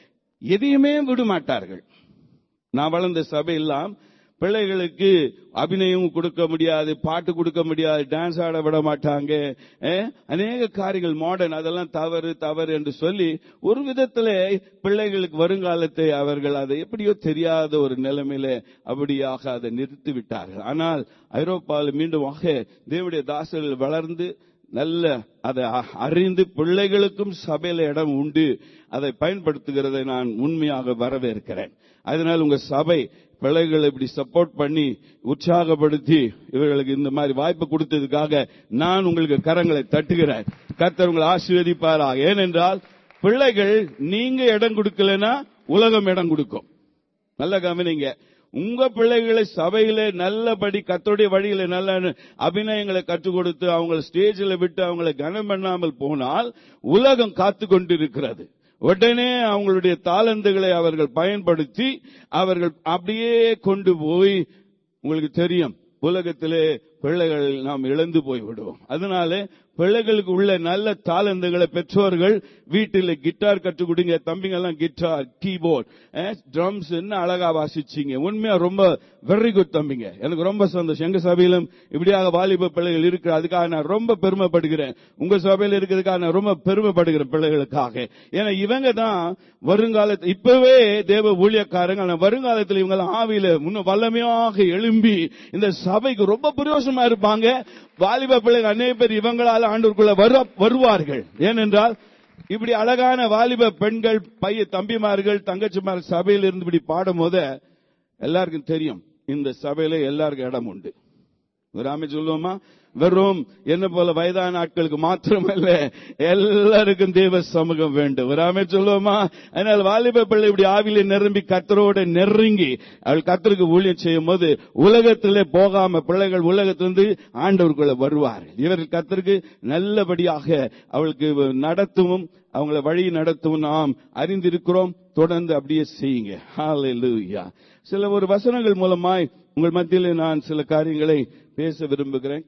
C: எதையுமே விட மாட்டார்கள் நான் வளர்ந்த சபையெல்லாம் பிள்ளைகளுக்கு அபிநயம் கொடுக்க முடியாது பாட்டு கொடுக்க முடியாது டான்ஸ் ஆட விட மாட்டாங்க அஹ், அநேக காரியங்கள் மாடர்ன் அதெல்லாம் தவறு தவறு என்று சொல்லி ஒரு விதத்திலே பிள்ளைகளுக்கு வருங்காலத்தை அவர்கள் அதை எப்படியோ தெரியாத ஒரு நிலைமையில அப்படியாக அதை நிறுத்தி விட்டார்கள் ஆனால் ஐரோப்பாவில் மீண்டுமாக தேவனுடைய தாசர்கள் வளர்ந்து நல்ல அதை அ- அறிந்து பிள்ளைகளுக்கும் சபையில இடம் உண்டு அதை பயன்படுத்துகிறதை நான் உண்மையாக வரவேற்கிறேன் அதனால் உங்க சபை பிள்ளைகளை இப்படி சப்போர்ட் பண்ணி உற்சாகப்படுத்தி இவர்களுக்கு இந்த மாதிரி வாய்ப்பு கொடுத்ததுக்காக நான் உங்களுக்கு கரங்களை தட்டுகிறேன் கர்த்தர் உங்களை ஆசீர்வதிப்பாராக ஏனென்றால் பிள்ளைகள் நீங்க இடம் கொடுக்கலனா உலகம் இடம் கொடுக்கும் நல்ல கவனிங்க உங்க பிள்ளைகளை சபையில நல்லபடி கத்தோடைய வழியில நல்ல அபிநயங்களை கற்றுக் கொடுத்து அவங்களை ஸ்டேஜில் விட்டு அவங்களை கனம் பண்ணாமல் போனால் உலகம் காத்து கொண்டிருக்கிறது உடனே அவங்களுடைய தாளந்துகளை அவர்கள் பயன்படுத்தி அவர்கள் அப்படியே கொண்டு போய் உங்களுக்கு தெரியும் உலகத்திலே பிள்ளைகள் நாம் இழந்து போய் விடுவோம் அதனால பிள்ளைகளுக்கு உள்ள நல்ல தாளந்துகளை பெற்றோர்கள் வீட்டில் கிட்டார் கற்றுக் கொடுங்க தம்பிங்க எல்லாம் கிட்டார் கீபோர்ட் ட்ரம்ஸ் என்ன அழகா வாசிச்சீங்க உண்மையா ரொம்ப வெரி குட் தம்பிங்க எனக்கு ரொம்ப சந்தோஷம் எங்க சபையிலும் இப்படியாக வாலிப பிள்ளைகள் இருக்கு அதுக்காக நான் ரொம்ப பெருமைப்படுகிறேன் உங்க சபையில இருக்கிறதுக்காக நான் ரொம்ப பெருமைப்படுகிறேன் பிள்ளைகளுக்காக ஏன்னா இவங்க தான் வருங்காலத்தில் இப்பவே தேவ ஊழியக்காரங்க ஆனா வருங்காலத்தில் இவங்க எல்லாம் ஆவியில முன்ன வல்லமையாக எழும்பி இந்த சபைக்கு ரொம்ப பிரயோசனமா இருப்பாங்க வாலிப பிள்ளைகள் அநேக பேர் இவங்களால ஆண்டவருக்குள்ள வரு- வருவார்கள் ஏனென்றால் இப்படி அழகான வாலிப பெண்கள் பைய தம்பிமார்கள் தங்கச்சிமார்கள் சபையில் இருந்து இப்படி பாடும் போது எல்லாருக்கும் தெரியும் இந்த சபையில எல்லாருக்கும் இடம் உண்டு ராமே சொல்லுவோமா வெறும் என்ன போல வயதான ஆட்களுக்கு மாத்திரமல்ல எல்லாருக்கும் தேவ சமூகம் வேண்டும் ராமே சொல்லுவோமா அதனால் வாலிப பிள்ளை இப்படி ஆவில நிரம்பி கத்தரோட நெருங்கி அவள் கத்தருக்கு ஊழியம் செய்யும் போது உலகத்திலே போகாம பிள்ளைகள் உலகத்திலிருந்து ஆண்டவருக்குள்ள வருவார்கள் இவர்கள் கத்தருக்கு நல்லபடியாக அவளுக்கு நடத்தவும் அவங்கள வழி நடத்தவும் நாம் அறிந்திருக்கிறோம் தொடர்ந்து அப்படியே செய்யுங்க ஹalleluya சில ஒரு வசனங்கள் மூலமாய் உங்கள் மத்தியிலே நான் சில காரியங்களை பேச விரும்புகிறேன்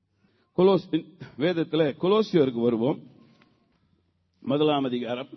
C: கொலோஸ் வேதத்துல கொலோசியருக்கு வருவோம் முதலாம் அதிகாரம்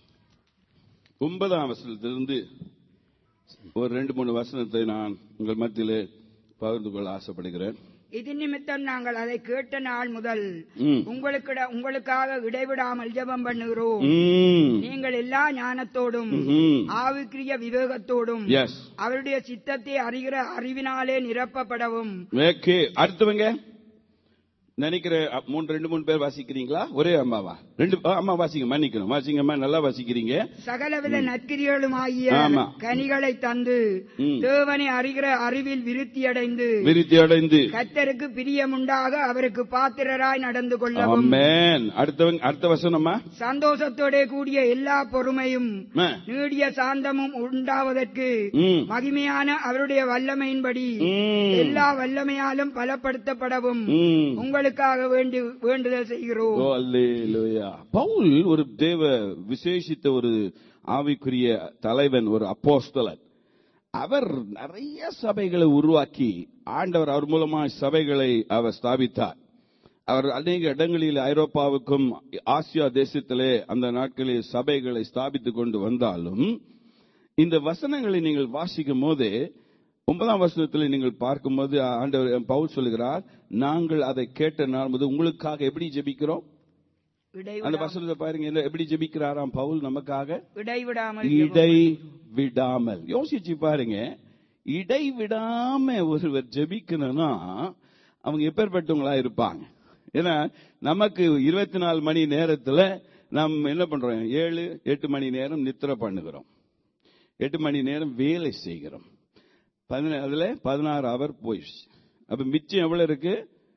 C: ஒன்பதாம் வசனத்திலிருந்து ஒரு ரெண்டு மூணு வசனத்தை நான் உங்கள் மத்தியிலே பகிர்ந்து கொள்ள ஆசைப்படுகிறேன்
D: இது நிமித்தம் நாங்கள் அதை கேட்ட நாள் முதல்
C: ம்.
D: உங்களுக்கு உங்களுக்காக இடைவிடாமல் ஜெபம் பண்ணுகிறோம்
C: ம்.
D: நீங்கள் எல்லா ஞானத்தோடும்
C: ம்ஹும்.
D: ஆவிக்குரிய விவேகத்தோடும்
C: Yes.
D: அவருடைய சித்தத்தை அறிகிற அறிவினாலே நிரப்பப்படவும்
C: ஓகே அடுத்தவங்க நினைக்கிற அ, மூணு ரெண்டு மூணு பேர் வாசிக்கிறீங்களா ஒரே அம்மாவா ரெண்டு அ, அம்மா வாசிங்க மன்னிக்கணும் வாசிங்கம்மா நல்லா வாசிக்கிறீங்க
D: சகலவித நற்கிரிகளும் ஆகிய
C: ஆமா.
D: கனிகளை தந்து
C: ம்.
D: தேவனை அறிகிற அறிவில் விருத்தியடைந்து
C: விருத்தி அடைந்து
D: கத்தருக்கு பிரியமுண்டாக அவருக்கு பாத்திரராய் நடந்து கொள்ளவும்
C: ஆமென் அடுத்தவங்க அடுத்த வசனம்மா
D: சந்தோஷத்தோட கூடிய எல்லா பொறுமையும்
C: ஆ.
D: நீடிய சாந்தமும் உண்டாவதற்கு
C: ம்.
D: மகிமையான அவருடைய வல்லமையின்படி
C: ம்.
D: எல்லா வல்லமையாலும் பலப்படுத்தப்படவும்
C: ம்.
D: உங்களுக்காக வேண்டி வேண்டுதல் செய்கிறோம்
C: ஓ, அல்லேலூயா. பவுல் ஒரு தேவ விசேஷித்த ஒரு ஆவிக்குரிய தலைவன் ஒரு அப்போஸ்தலன் அவர் நிறைய சபைகளை உருவாக்கி ஆண்டவர் அவர் மூலமா சபைகளை அவர் ஸ்தாபித்தார் அவர் அநேக இடங்களில் ஐரோப்பாவுக்கும் ஆசியா தேசத்திலே அந்த நாட்களில் சபைகளை ஸ்தாபித்துக் கொண்டு வந்தாலும் இந்த வசனங்களை நீங்கள் வாசிக்கும் போது ஒன்பதாம் வசனத்தில் நீங்கள் பார்க்கும்போது ஆண்டவர் பவுல் சொல்லுகிறார் நாங்கள் அதை கேட்ட நாள் முதல் உங்களுக்காக எப்படி ஜெபிக்கிறோம் அந்த
D: இடைவிடாமல்
C: வசனத்தை பாருங்க என்ன எப்படி ஜெபிக்கிறாராம் பவுல் நமக்காக
D: இடைவிடாமல்
C: இடை விடாமல் யோசிச்சு பாருங்க இடை விடாம ஒருவர் ஜெபிக்கணும்னா அவங்க எப்பேற்பட்டவங்களா இருப்பாங்க ஏன்னா நமக்கு இருபத்தி நாலு மணி நேரத்துல நம்ம என்ன பண்றோம் ஏழு எட்டு மணி நேரம் நித்திரை பண்ணுகிறோம் எட்டு மணி நேரம் வேலை செய்கிறோம் பதின- அதுல பதினாறு அவர் போயிடுச்சு அப்ப மிச்சம் எவ்வளவு இருக்கு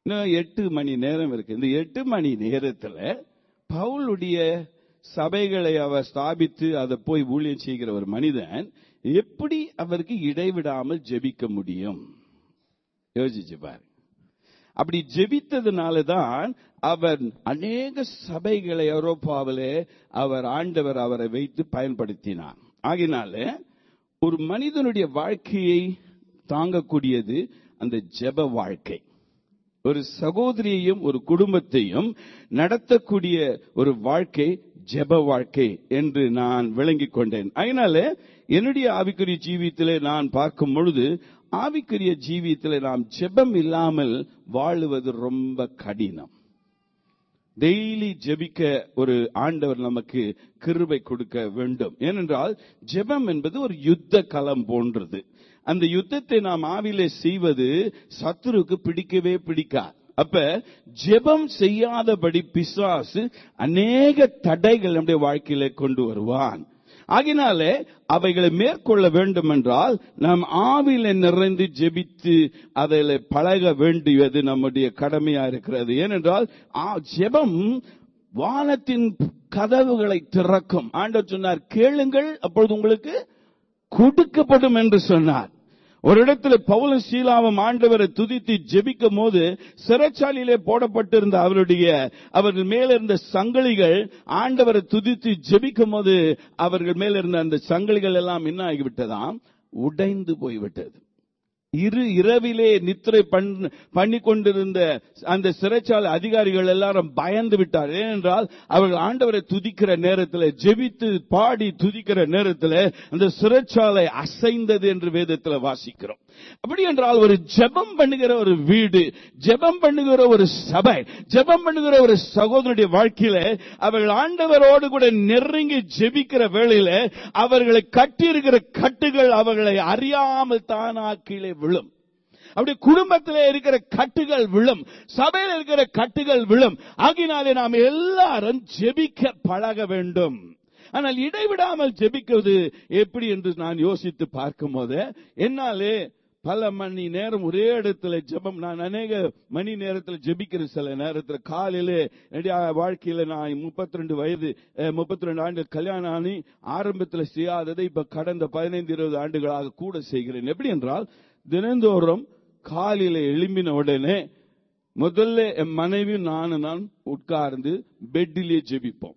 C: இன்னும் எட்டு மணி நேரம் இருக்கு இந்த எட்டு மணி நேரத்துல பவுலுடைய சபைகளை அவர் ஸ்தாபித்து அதை போய் ஊழியம் செய்கிற ஒரு மனிதன் எப்படி அவருக்கு இடைவிடாமல் ஜெபிக்க முடியும் யோசிச்சு பாருங்க அப்படி ஜெபித்ததுனால தான் அவர் அநேக சபைகளை ஐரோப்பாவிலே அவர் ஆண்டவர் அவரை வைத்து பயன்படுத்தினார் ஆகினால ஒரு மனிதனுடைய வாழ்க்கையை தாங்கக்கூடியது அந்த ஜெப வாழ்க்கை ஒரு சகோதரியையும் ஒரு குடும்பத்தையும் நடத்தக்கூடிய ஒரு வாழ்க்கை ஜெப வாழ்க்கை என்று நான் விளங்கிக் கொண்டேன் அதனால என்னுடைய ஆவிக்குரிய ஜீவியத்திலே நான் பார்க்கும் பொழுது ஆவிக்குரிய ஜீவியத்திலே நாம் ஜெபம் இல்லாமல் வாழுவது ரொம்ப கடினம் டெய்லி ஜெபிக்க ஒரு ஆண்டவர் நமக்கு கிருபை கொடுக்க வேண்டும் ஏனென்றால் ஜெபம் என்பது ஒரு யுத்த களம் போன்றது அந்த யுத்தத்தை நாம் ஆவிலே செய்வது சத்துருக்கு பிடிக்கவே பிடிக்காது அப்ப ஜெபம் செய்யாதபடி பிசாசு அநேக தடைகள் நம்முடைய வாழ்க்கையில கொண்டு வருவான் ஆகினாலே அவைகளை மேற்கொள்ள வேண்டும் என்றால் நாம் ஆவில நிறைந்து ஜெபித்து அதில் பழக வேண்டியது நம்முடைய கடமையா இருக்கிறது ஏனென்றால் ஆ- ஜெபம் வானத்தின் கதவுகளை திறக்கும் ஆண்டவர் சொன்னார் கேளுங்கள் அப்பொழுது உங்களுக்கு கொடுக்கப்படும் என்று சொன்னார் ஒரு இடத்துல பவுலும் சீலாவும் ஆண்டவரை துதித்து ஜெபிக்கும் போது சிறைச்சாலையிலே போடப்பட்டிருந்த அவருடைய அவர்கள் மேல இருந்த சங்கிலிகள் ஆண்டவரை துதித்து ஜெபிக்கும் போது அவர்கள் மேல இருந்த அந்த சங்கிலிகள் எல்லாம் என்ன ஆகிவிட்டதாம் உடைந்து போய்விட்டது இரு இரவிலே நித்திரை பண்ண- பண்ணி கொண்டிருந்த அந்த சிறைச்சாலை அதிகாரிகள் எல்லாரும் பயந்து விட்டார் ஏனென்றால் அவர்கள் ஆண்டவரை துதிக்கிற நேரத்தில் ஜெபித்து பாடி துதிக்கிற நேரத்தில் அந்த சிறைச்சாலை அசைந்தது என்று வேதத்தில் வாசிக்கிறோம் அப்படி என்றால் ஒரு ஜெபம் பண்ணுகிற ஒரு வீடு ஜெபம் பண்ணுகிற ஒரு சபை ஜெபம் பண்ணுகிற ஒரு சகோதரனுடைய வாழ்க்கையில அவர்கள் ஆண்டவரோடு கூட நெருங்கி ஜெபிக்கிற வேளையில அவர்களை கட்டியிருக்கிற கட்டுகள் அவர்களை அறியாமல் தானா கீழே விழும் அப்படி குடும்பத்திலே இருக்கிற கட்டுகள் விழும் சபையில் இருக்கிற கட்டுகள் விழும் ஆகினாலே நாம் எல்லாரும் ஜெபிக்க பழக வேண்டும் ஆனால் இடைவிடாமல் ஜெபிக்கிறது எப்படி என்று நான் யோசித்து பார்க்கும் போது என்னாலே பல மணி நேரம் ஒரே இடத்துல ஜெபம் நான் அநேக மணி நேரத்தில் ஜெபிக்கிற சில நேரத்தில் காலையில என்னுடைய வாழ்க்கையில நான் முப்பத்தி ரெண்டு வயது முப்பத்தி ரெண்டு ஆண்டு கல்யாணம் ஆனி ஆரம்பத்தில் செய்யாததை இப்ப கடந்த பதினைந்து இருபது ஆண்டுகளாக கூட செய்கிறேன் எப்படி என்றால் தினந்தோறும் காலையில எழும்பின உடனே முதல்ல என் மனைவி நானும் நான் உட்கார்ந்து பெட்டிலே ஜெபிப்போம்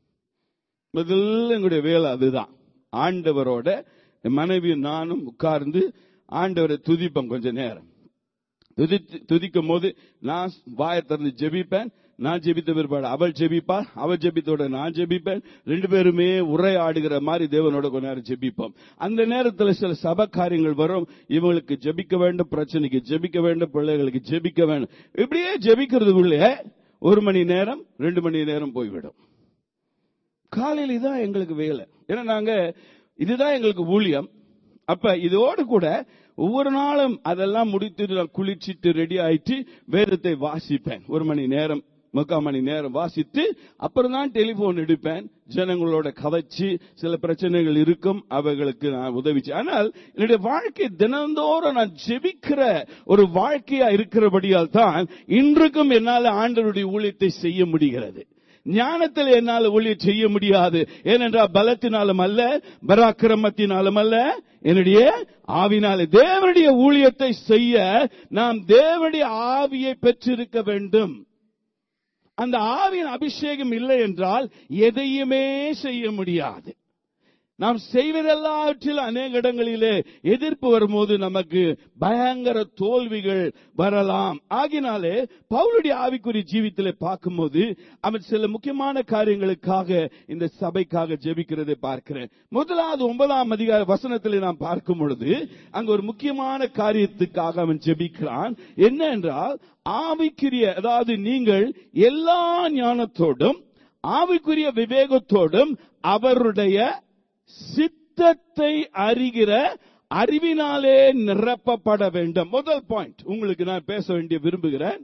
C: முதல்ல எங்களுடைய வேலை அதுதான் ஆண்டவரோட என் மனைவி நானும் உட்கார்ந்து ஆண்டவரை துதிப்போம் கொஞ்ச நேரம் துதித்து துதிக்கும் போது நான் வாயை திறந்து ஜெபிப்பேன் நான் ஜெபித்த பிற்பாடு அவள் ஜெபிப்பாள் அவள் ஜெபித்தோட நான் ஜெபிப்பேன் ரெண்டு பேருமே உரையாடுகிற மாதிரி தேவனோட கொஞ்ச நேரம் ஜெபிப்போம் அந்த நேரத்துல சில சப காரியங்கள் வரும் இவங்களுக்கு ஜெபிக்க வேண்டும் பிரச்சனைக்கு ஜெபிக்க வேண்டும் பிள்ளைகளுக்கு ஜெபிக்க வேண்டும் இப்படியே ஜெபிக்கிறதுக்குள்ளே ஒரு மணி நேரம் ரெண்டு மணி நேரம் போய்விடும் காலையில் இதான் எங்களுக்கு வேலை ஏன்னா நாங்க இதுதான் எங்களுக்கு ஊழியம் அப்ப இதோடு கூட ஒவ்வொரு நாளும் அதெல்லாம் முடித்து நான் குளிச்சிட்டு ரெடி ஆயிட்டு வேதத்தை வாசிப்பேன் ஒரு மணி நேரம் முக்கால் மணி நேரம் வாசித்து அப்புறம் தான் டெலிபோன் எடுப்பேன் ஜனங்களோட கதைச்சு சில பிரச்சனைகள் இருக்கும் அவைகளுக்கு நான் உதவி செய்ய- ஆனால் என்னுடைய வாழ்க்கை தினந்தோறும் நான் ஜெபிக்கிற ஒரு வாழ்க்கையா இருக்கிறபடியால் தான் இன்றைக்கும் என்னால ஆண்டவருடைய ஊழியத்தை செய்ய முடிகிறது ஞானத்தில் என்னால் ஊழியம் செய்ய முடியாது ஏனென்றால் பலத்தினாலும் அல்ல பராக்கிரமத்தினாலும் அல்ல என்னுடைய ஆவினாலே தேவனுடைய ஊழியத்தை செய்ய நாம் தேவனுடைய ஆவியை பெற்றிருக்க வேண்டும் அந்த ஆவியின் அபிஷேகம் இல்லை என்றால் எதையுமே செய்ய முடியாது நாம் செய்வதெல்லாவற்றில் அநேக இடங்களிலே எதிர்ப்பு வரும்போது நமக்கு பயங்கர தோல்விகள் வரலாம் ஆகினாலே பவுலுடைய ஆவிக்குரிய ஜீவித்திலே பார்க்கும்போது அவன் சில முக்கியமான காரியங்களுக்காக இந்த சபைக்காக ஜெபிக்கிறதை பார்க்கிறேன் முதலாவது ஒன்பதாம் அதிகார வசனத்திலே நாம் பார்க்கும் பொழுது அங்க ஒரு முக்கியமான காரியத்துக்காக அவன் ஜெபிக்கிறான் என்ன என்றால் ஆவிக்குரிய அதாவது நீங்கள் எல்லா ஞானத்தோடும் ஆவிக்குரிய விவேகத்தோடும் அவருடைய சித்தத்தை அறிகிற அறிவினாலே நிரப்பப்பட வேண்டும் முதல் பாயிண்ட் உங்களுக்கு நான் பேச வேண்டிய விரும்புகிறேன்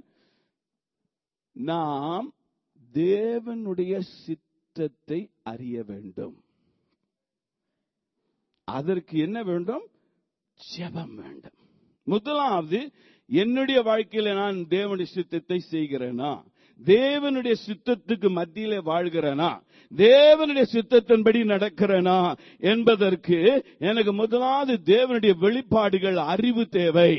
C: நாம் தேவனுடைய சித்தத்தை அறிய வேண்டும் அதற்கு என்ன வேண்டும் ஜெபம் வேண்டும் முதலாவது என்னுடைய வாழ்க்கையில நான் தேவனுடைய சித்தத்தை செய்கிறேனா தேவனுடைய சித்தத்துக்கு மத்தியிலே வாழ்கிறேனா தேவனுடைய சித்தத்தின்படி நடக்கிறேனா என்பதற்கு எனக்கு முதலாவது தேவனுடைய வெளிப்பாடுகள் அறிவு தேவை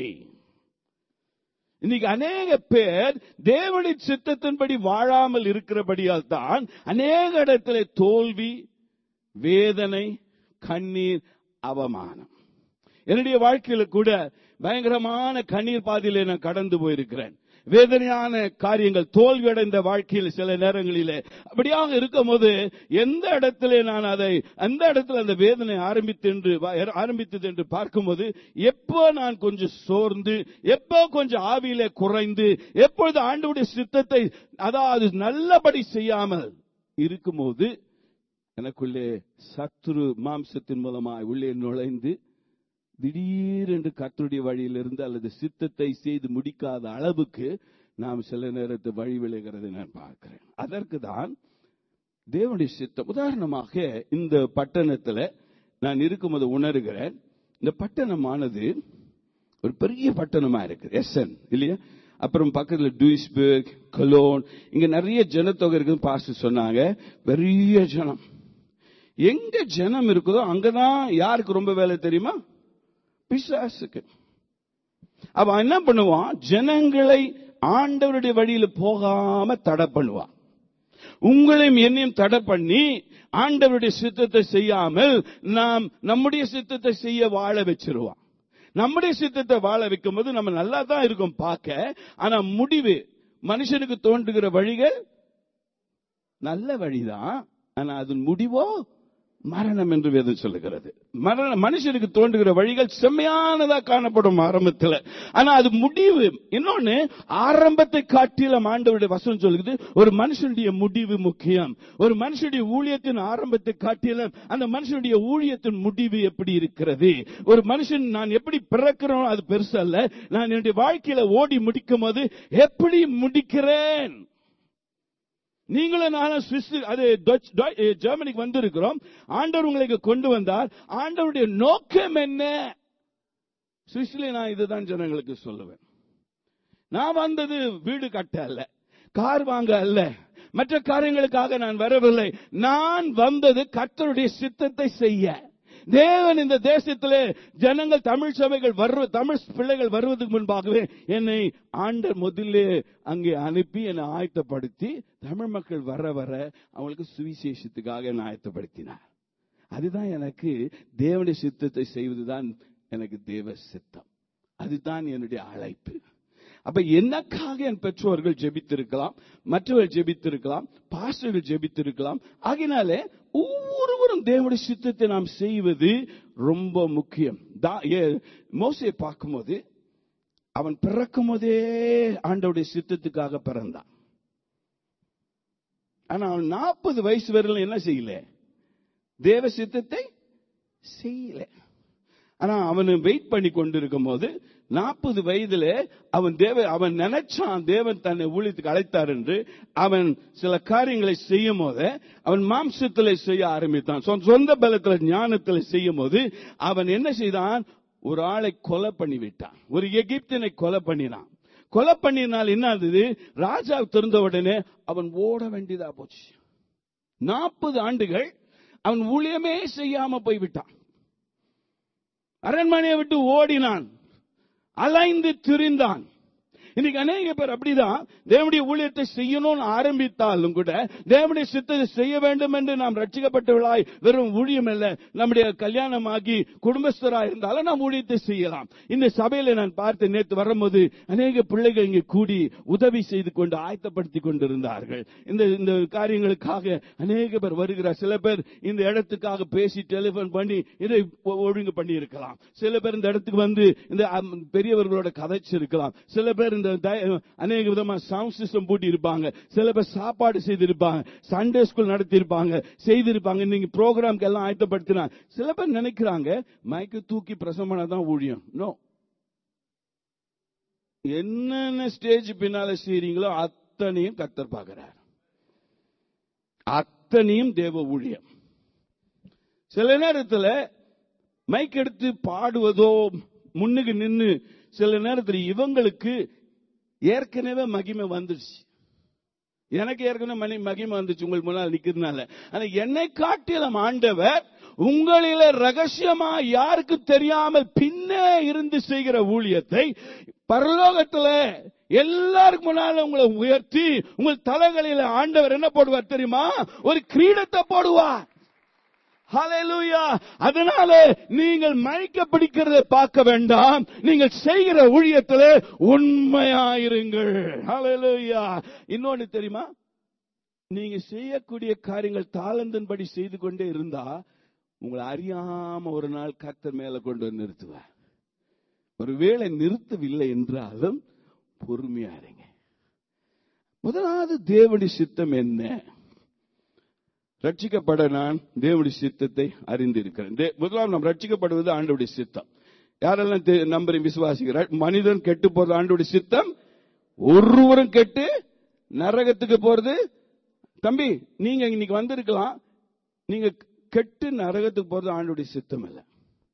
C: இன்னைக்கு அநேக பேர் தேவனுடைய சித்தத்தின்படி வாழாமல் இருக்கிறபடியால் தான் அநேக இடத்துல தோல்வி வேதனை கண்ணீர் அவமானம் என்னுடைய வாழ்க்கையில கூட பயங்கரமான கண்ணீர் பாதையிலே நான் கடந்து போயிருக்கிறேன் வேதனையான காரியங்கள் தோல்வியடைந்த வாழ்க்கையில் சில நேரங்களிலே அப்படியாக இருக்கும் போது எந்த இடத்துல நான் அதை அந்த இடத்துல அந்த வேதனை ஆரம்பித்து என்று ஆரம்பித்தது என்று பார்க்கும்போது எப்போ நான் கொஞ்சம் சோர்ந்து எப்போ கொஞ்சம் ஆவியிலே குறைந்து எப்பொழுது ஆண்டவுடைய சித்தத்தை அதாவது நல்லபடி செய்யாமல் இருக்கும்போது எனக்குள்ளே சத்துரு மாம்சத்தின் மூலமாய் உள்ளே நுழைந்து திடீரென்று கர்த்தருடைய வழியிலிருந்து அல்லது சித்தத்தை செய்து முடிக்காத அளவுக்கு நாம் சில நேரத்தை வழி விளைகிறதை நான் பார்க்கிறேன் அதற்கு தான் தேவனுடைய சித்தம் உதாரணமாக இந்த பட்டணத்துல நான் இருக்கும்போது உணர்கிறேன் இந்த பட்டணமானது ஒரு பெரிய பட்டணமா இருக்கு எஸ்என் இல்லையா அப்புறம் பக்கத்துல டூயிஸ்பர்க் கலோன் இங்க நிறைய ஜனத்தொகை இருக்குன்னு பாஸ்டர் சொன்னாங்க பெரிய ஜனம் எங்க ஜனம் இருக்குதோ அங்கதான் யாருக்கு ரொம்ப வேலை தெரியுமா பிசாசுக்கு அவன் என்ன பண்ணுவான் ஜனங்களை ஆண்டவருடைய வழியில போகாம தடை பண்ணுவான் உங்களையும் என்னையும் தடை பண்ணி ஆண்டவருடைய சித்தத்தை செய்யாமல் நாம் நம்முடைய சித்தத்தை செய்ய வாழ வச்சிருவான் நம்முடைய சித்தத்தை வாழ வைக்கும் போது நம்ம நல்லா தான் இருக்கும் பார்க்க ஆனா முடிவு மனுஷனுக்கு தோன்றுகிற வழிகள் நல்ல வழிதான் ஆனா அதன் முடிவோ மரணம் என்று வேதம் சொல்லுகிறது மரணம் மனுஷனுக்கு தோன்றுகிற வழிகள் செம்மையானதா காணப்படும் ஆரம்பத்தில் ஆனா அது முடிவு இன்னொன்னு ஆரம்பத்தை காட்டிலும் ஆண்டவருடைய வசனம் சொல்லுது ஒரு மனுஷனுடைய முடிவு முக்கியம் ஒரு மனுஷனுடைய ஊழியத்தின் ஆரம்பத்தை காட்டிலும் அந்த மனுஷனுடைய ஊழியத்தின் முடிவு எப்படி இருக்கிறது ஒரு மனுஷன் நான் எப்படி பிறக்கிறோம் அது பெருசு அல்ல நான் என்னுடைய வாழ்க்கையில ஓடி முடிக்கும் போது எப்படி முடிக்கிறேன் நீங்களும் நானும் சுவிஸ் அது டச்- டொ- எ, ஜெர்மனிக்கு வந்திருக்கிறோம் ஆண்டவர் உங்களுக்கு கொண்டு வந்தார் ஆண்டவருடைய நோக்கம் என்ன சுவிஸ்ல நான் இதுதான் ஜனங்களுக்கு சொல்லுவேன் நான் வந்தது வீடு கட்ட அல்ல கார் வாங்க அல்ல மற்ற காரியங்களுக்காக நான் வரவில்லை நான் வந்தது கர்த்தருடைய சித்தத்தை செய்ய தேவன் இந்த தேசத்திலே ஜனங்கள் தமிழ் சபைகள் வருவ தமிழ் பிள்ளைகள் வருவதற்கு முன்பாகவே என்னை ஆண்டர் முதல்ல அங்கே அனுப்பி என்னை ஆயத்தப்படுத்தி தமிழ் மக்கள் வர வர அவங்களுக்கு சுவிசேஷத்துக்காக என்னை ஆயத்தப்படுத்தினார் அதுதான் எனக்கு தேவனுடைய சித்தத்தை செய்வதுதான் எனக்கு தேவ சித்தம் அதுதான் என்னுடைய அழைப்பு அப்ப எனக்காக என் பெற்றோர்கள் ஜெபித்திருக்கலாம் மற்றவர்கள் ஜெபித்திருக்கலாம் பாஸ்டர்கள் ஜெபித்திருக்கலாம் ஆகினாலே ஒவ்வொருவரும் தேவனுடைய சித்தத்தை நாம் செய்வது ரொம்ப முக்கியம் தா- ஏ- மோசையை பார்க்கும்போது அவன் பிறக்கும் போதே ஆண்டவருடைய சித்தத்துக்காக பிறந்தான் ஆனா அவன் நாற்பது வயசு வரையிலும் என்ன செய்யல தேவ சித்தத்தை செய்யல ஆனா அவன் வெயிட் பண்ணி கொண்டிருக்கும் போது நாற்பது வயதுல அவன் தேவ அவன் நினைச்சான் தேவன் தன்னை ஊழியத்துக்கு அழைத்தார் என்று அவன் சில காரியங்களை செய்யும் போது அவன் மாம்சத்துல செய்ய ஆரம்பித்தான் சொந்த- சொந்த பலத்துல ஞானத்துல செய்யும் போது அவன் என்ன செய்தான் ஒரு ஆளை கொலை பண்ணி விட்டான் ஒரு எகிப்தினை கொலை பண்ணினான் கொலை பண்ணினால் என்ன ஆகுது ராஜா திறந்த உடனே அவன் ஓட வேண்டியதா போச்சு நாற்பது ஆண்டுகள் அவன் ஊழியமே செய்யாம போய்விட்டான் அரண்மனையை விட்டு ஓடினான் அலைந்து திரிந்தான் இன்னைக்கு அநேக பேர் அப்படிதான் தேவனுடைய ஊழியத்தை செய்யணும்னு ஆரம்பித்தாலும் கூட தேவனுடைய சித்தத்தை செய்ய வேண்டும் என்று நாம் ரட்சிக்கப்பட்டவர்களாய் வெறும் ஊழியம் அல்ல நம்முடைய கல்யாணமாகி குடும்பஸ்தராக இருந்தாலும் நாம் ஊழியத்தை செய்யலாம் இந்த சபையில நான் பார்த்து நேற்று வரும்போது அநேக பிள்ளைகள் இங்கே கூடி உதவி செய்து கொண்டு ஆயத்தப்படுத்தி கொண்டிருந்தார்கள் இந்த இந்த காரியங்களுக்காக அநேக பேர் வருகிறார் சில பேர் இந்த இடத்துக்காக பேசி டெலிபோன் பண்ணி இதை ஒ- ஒழுங்கு பண்ணி இருக்கலாம் சில பேர் இந்த இடத்துக்கு வந்து இந்த அம், பெரியவர்களோட கதைச்சு இருக்கலாம் சில பேர் இந்த த- அநேக விதமா சவுண்ட் சிஸ்டம் பூட்டி இருப்பாங்க சில பேர் சாப்பாடு செய்திருப்பாங்க சண்டே ஸ்கூல் நடத்தி இருப்பாங்க செய்திருப்பாங்க நீங்க ப்ரோக்ராம்க்கு எல்லாம் ஆயத்தப்படுத்தினா சில பேர் நினைக்கிறாங்க மைக்கு தூக்கி பிரசவம் தான் ஊழியம் நோ என்னென்ன ஸ்டேஜ் பின்னால செய்றீங்களோ அத்தனையும் கத்தர் பார்க்கிறார் அத்தனையும் தேவ ஊழியம் சில நேரத்துல மைக் எடுத்து பாடுவதோ முன்னுக்கு நின்னு சில நேரத்தில் இவங்களுக்கு ஏற்கனவே மகிமை வந்துடுச்சு எனக்கு ஏற்கனவே மணி மகிமை வந்துச்சு உங்களுக்கு முன்னால் நிக்கிறதுனால ஆனா என்னை காட்டிலும் ஆண்டவர் உங்களில ரகசியமா யாருக்கு தெரியாமல் பின்னே இருந்து செய்கிற ஊழியத்தை பரலோகத்துல எல்லாருக்கும் முன்னால உங்களை உயர்த்தி உங்கள் தலைகளில ஆண்டவர் என்ன போடுவார் தெரியுமா ஒரு கிரீடத்தை போடுவார் ஹalleluya அதனால நீங்கள் மயக்க பிடிக்கிறதை பார்க்க வேண்டாம் நீங்கள் செய்கிற ஊழியத்திலே உண்மையாயிருங்கள் ஹalleluya இன்னொன்னு தெரியுமா நீங்க செய்யக்கூடிய காரியங்கள் தாளந்தன்படி செய்து கொண்டே இருந்தா உங்களை அறியாம ஒரு நாள் கர்த்தர் மேல கொண்டு வந்து நிறுத்துவார் ஒருவேளை நிறுத்தவில்லை என்றாலும் பொறுமையா இருங்க முதலாவது தேவனுடைய சித்தம் என்ன ரட்சிக்கப்பட நான் தேவனுடைய சித்தத்தை அறிந்திருக்கிறேன் தே- முதலாம் நாம் ரட்சிக்கப்படுவது ஆண்டவுடைய சித்தம் யாரெல்லாம் தே- நம்பரை விசுவாசிக்கிறார் மனிதன் கெட்டு போறது ஆண்டவுடைய சித்தம் ஒருவரும் கெட்டு நரகத்துக்கு போறது தம்பி நீங்க இன்னைக்கு வந்திருக்கலாம் நீங்க கெட்டு நரகத்துக்கு போறது ஆண்டவுடைய சித்தம் இல்ல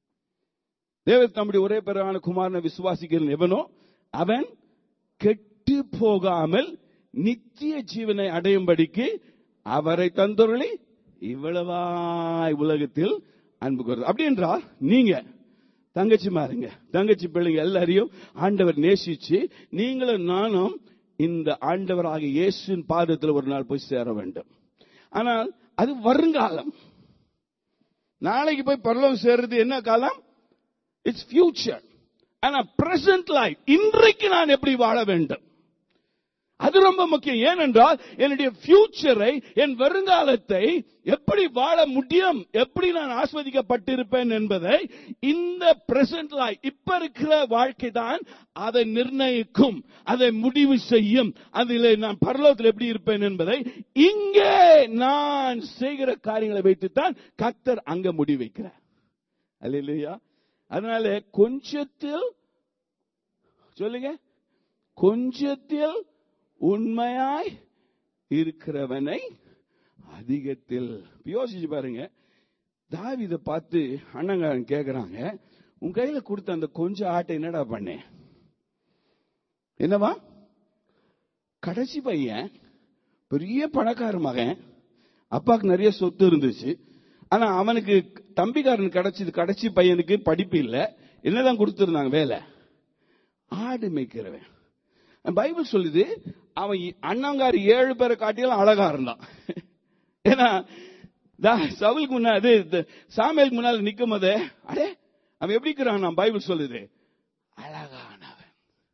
C: தேவ தம்முடைய ஒரே பிறகான குமாரனை விசுவாசிக்கிறன் எவனோ அவன் கெட்டு போகாமல் நித்திய ஜீவனை அடையும்படிக்கு அவரை தந்தொருளி இவ்வளவாய் உலகத்தில் அன்பு கூறுது அப்படி என்றால் நீங்க தங்கச்சி மாறுங்க தங்கச்சி பிள்ளைங்க எல்லாரையும் ஆண்டவர் நேசிச்சு நீங்களும் நானும் இந்த ஆண்டவராக இயேசுவின் பாதத்தில் ஒரு நாள் போய் சேர வேண்டும் ஆனால் அது வருங்காலம் நாளைக்கு போய் பரலோகம் சேர்றது என்ன காலம் இட்ஸ் ஃபியூச்சர் ஆனா பிரசன்ட் லைஃப் இன்றைக்கு நான் எப்படி வாழ வேண்டும் அது ரொம்ப முக்கியம் ஏனென்றால் என்னுடைய ஃபியூச்சரை என் வருங்காலத்தை எப்படி வாழ முடியும் எப்படி நான் ஆஸ்வதிக்கப்பட்டிருப்பேன் என்பதை இந்த பிரசன்ட் லைஃப் இப்ப இருக்கிற வாழ்க்கை தான் அதை நிர்ணயிக்கும் அதை முடிவு செய்யும் அதில் நான் பரலோகத்தில் எப்படி இருப்பேன் என்பதை இங்கே நான் செய்கிற காரியங்களை வைத்துத்தான் கத்தர் அங்க முடிவு வைக்கிறார் அல்லையா அதனால கொஞ்சத்தில் சொல்லுங்க கொஞ்சத்தில் உண்மையாய் இருக்கிறவனை அதிகத்தில் யோசிச்சு பாருங்க தாவித பார்த்து அண்ணங்காரன் கேக்குறாங்க உன் கையில கொடுத்த அந்த கொஞ்ச ஆட்டை என்னடா பண்ணேன் என்னவா கடைசி பையன் பெரிய பணக்கார மகன் அப்பாவுக்கு நிறைய சொத்து இருந்துச்சு ஆனா அவனுக்கு தம்பிக்காரன் கிடைச்சது கடைசி பையனுக்கு படிப்பு இல்ல என்னதான் கொடுத்திருந்தாங்க வேலை ஆடு மேய்க்கிறவன் பைபிள் சொல்லுது அவன் அண்ணங்கார் ஏழு பேரை காட்டிலும் அழகா இருந்தான் ஏன்னா தா- சவுலுக்கு முன்னாடி சாமியலுக்கு முன்னால நிக்கும் போதே அடே அவன் எப்படி இருக்கிறான் நான் பைபிள் சொல்லுது அழகானவன்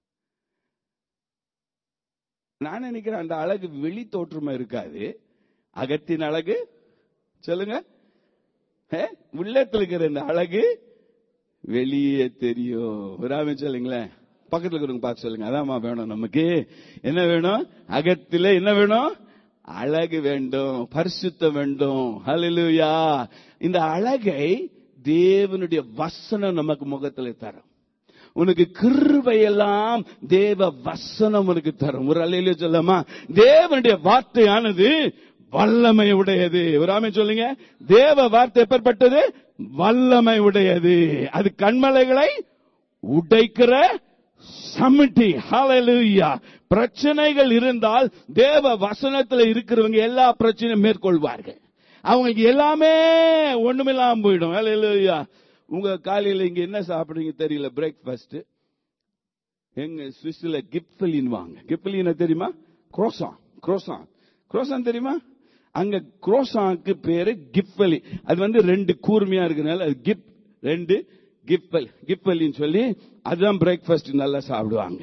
C: நான் நினைக்கிறேன் அந்த அழகு வெளி தோற்றமா இருக்காது அகத்தின் அழகு சொல்லுங்க ஏ? உள்ளத்துல இருக்கிற இந்த அழகு வெளியே தெரியும் விடாம சொல்லுங்களேன் பக்கத்துல இருக்கிறவங்க பார்த்து சொல்லுங்க அதாம்மா வேணும் நமக்கு என்ன வேணும் அகத்திலே என்ன வேணும் அழகு வேண்டும் பரிசுத்தம் வேண்டும் ஹalleluya இந்த அழகை தேவனுடைய வசனம் நமக்கு முகத்துல தரும் உனக்கு கிருபையெல்லாம் தேவ வசனம் உனக்கு தரும் ஒரு அலையில சொல்லாமா தேவனுடைய வார்த்தையானது வல்லமை உடையது ஒரு ஆமை சொல்லுங்க தேவ வார்த்தை எப்பேற்பட்டது வல்லமை உடையது அது கண்மலைகளை உடைக்கிற சமிட்டி ஹalleluya பிரச்சனைகள் இருந்தால் தேவ வசனத்துல இருக்கிறவங்க எல்லா பிரச்சனையும் மேற்கொள்வார்கள் அவங்களுக்கு எல்லாமே ஒண்ணுமில்லாம போயிடும் ஹalleluya உங்க காலையில இங்க என்ன சாப்பிடுறீங்க தெரியல பிரேக்ஃபாஸ்ட் எங்க சுவிஸ்ல கிப்ஃபலின் வாங்க கிப்ஃபலின் தெரியுமா குரோசான் குரோசான் குரோசான் தெரியுமா அங்க குரோசானுக்கு பேரு கிப்ஃபலி அது வந்து ரெண்டு கூர்மையா இருக்கனால அது கிப் ரெண்டு கிப்பல் கிப்பலின்னு சொல்லி அதுதான் பிரேக்ஃபாஸ்ட் நல்லா சாப்பிடுவாங்க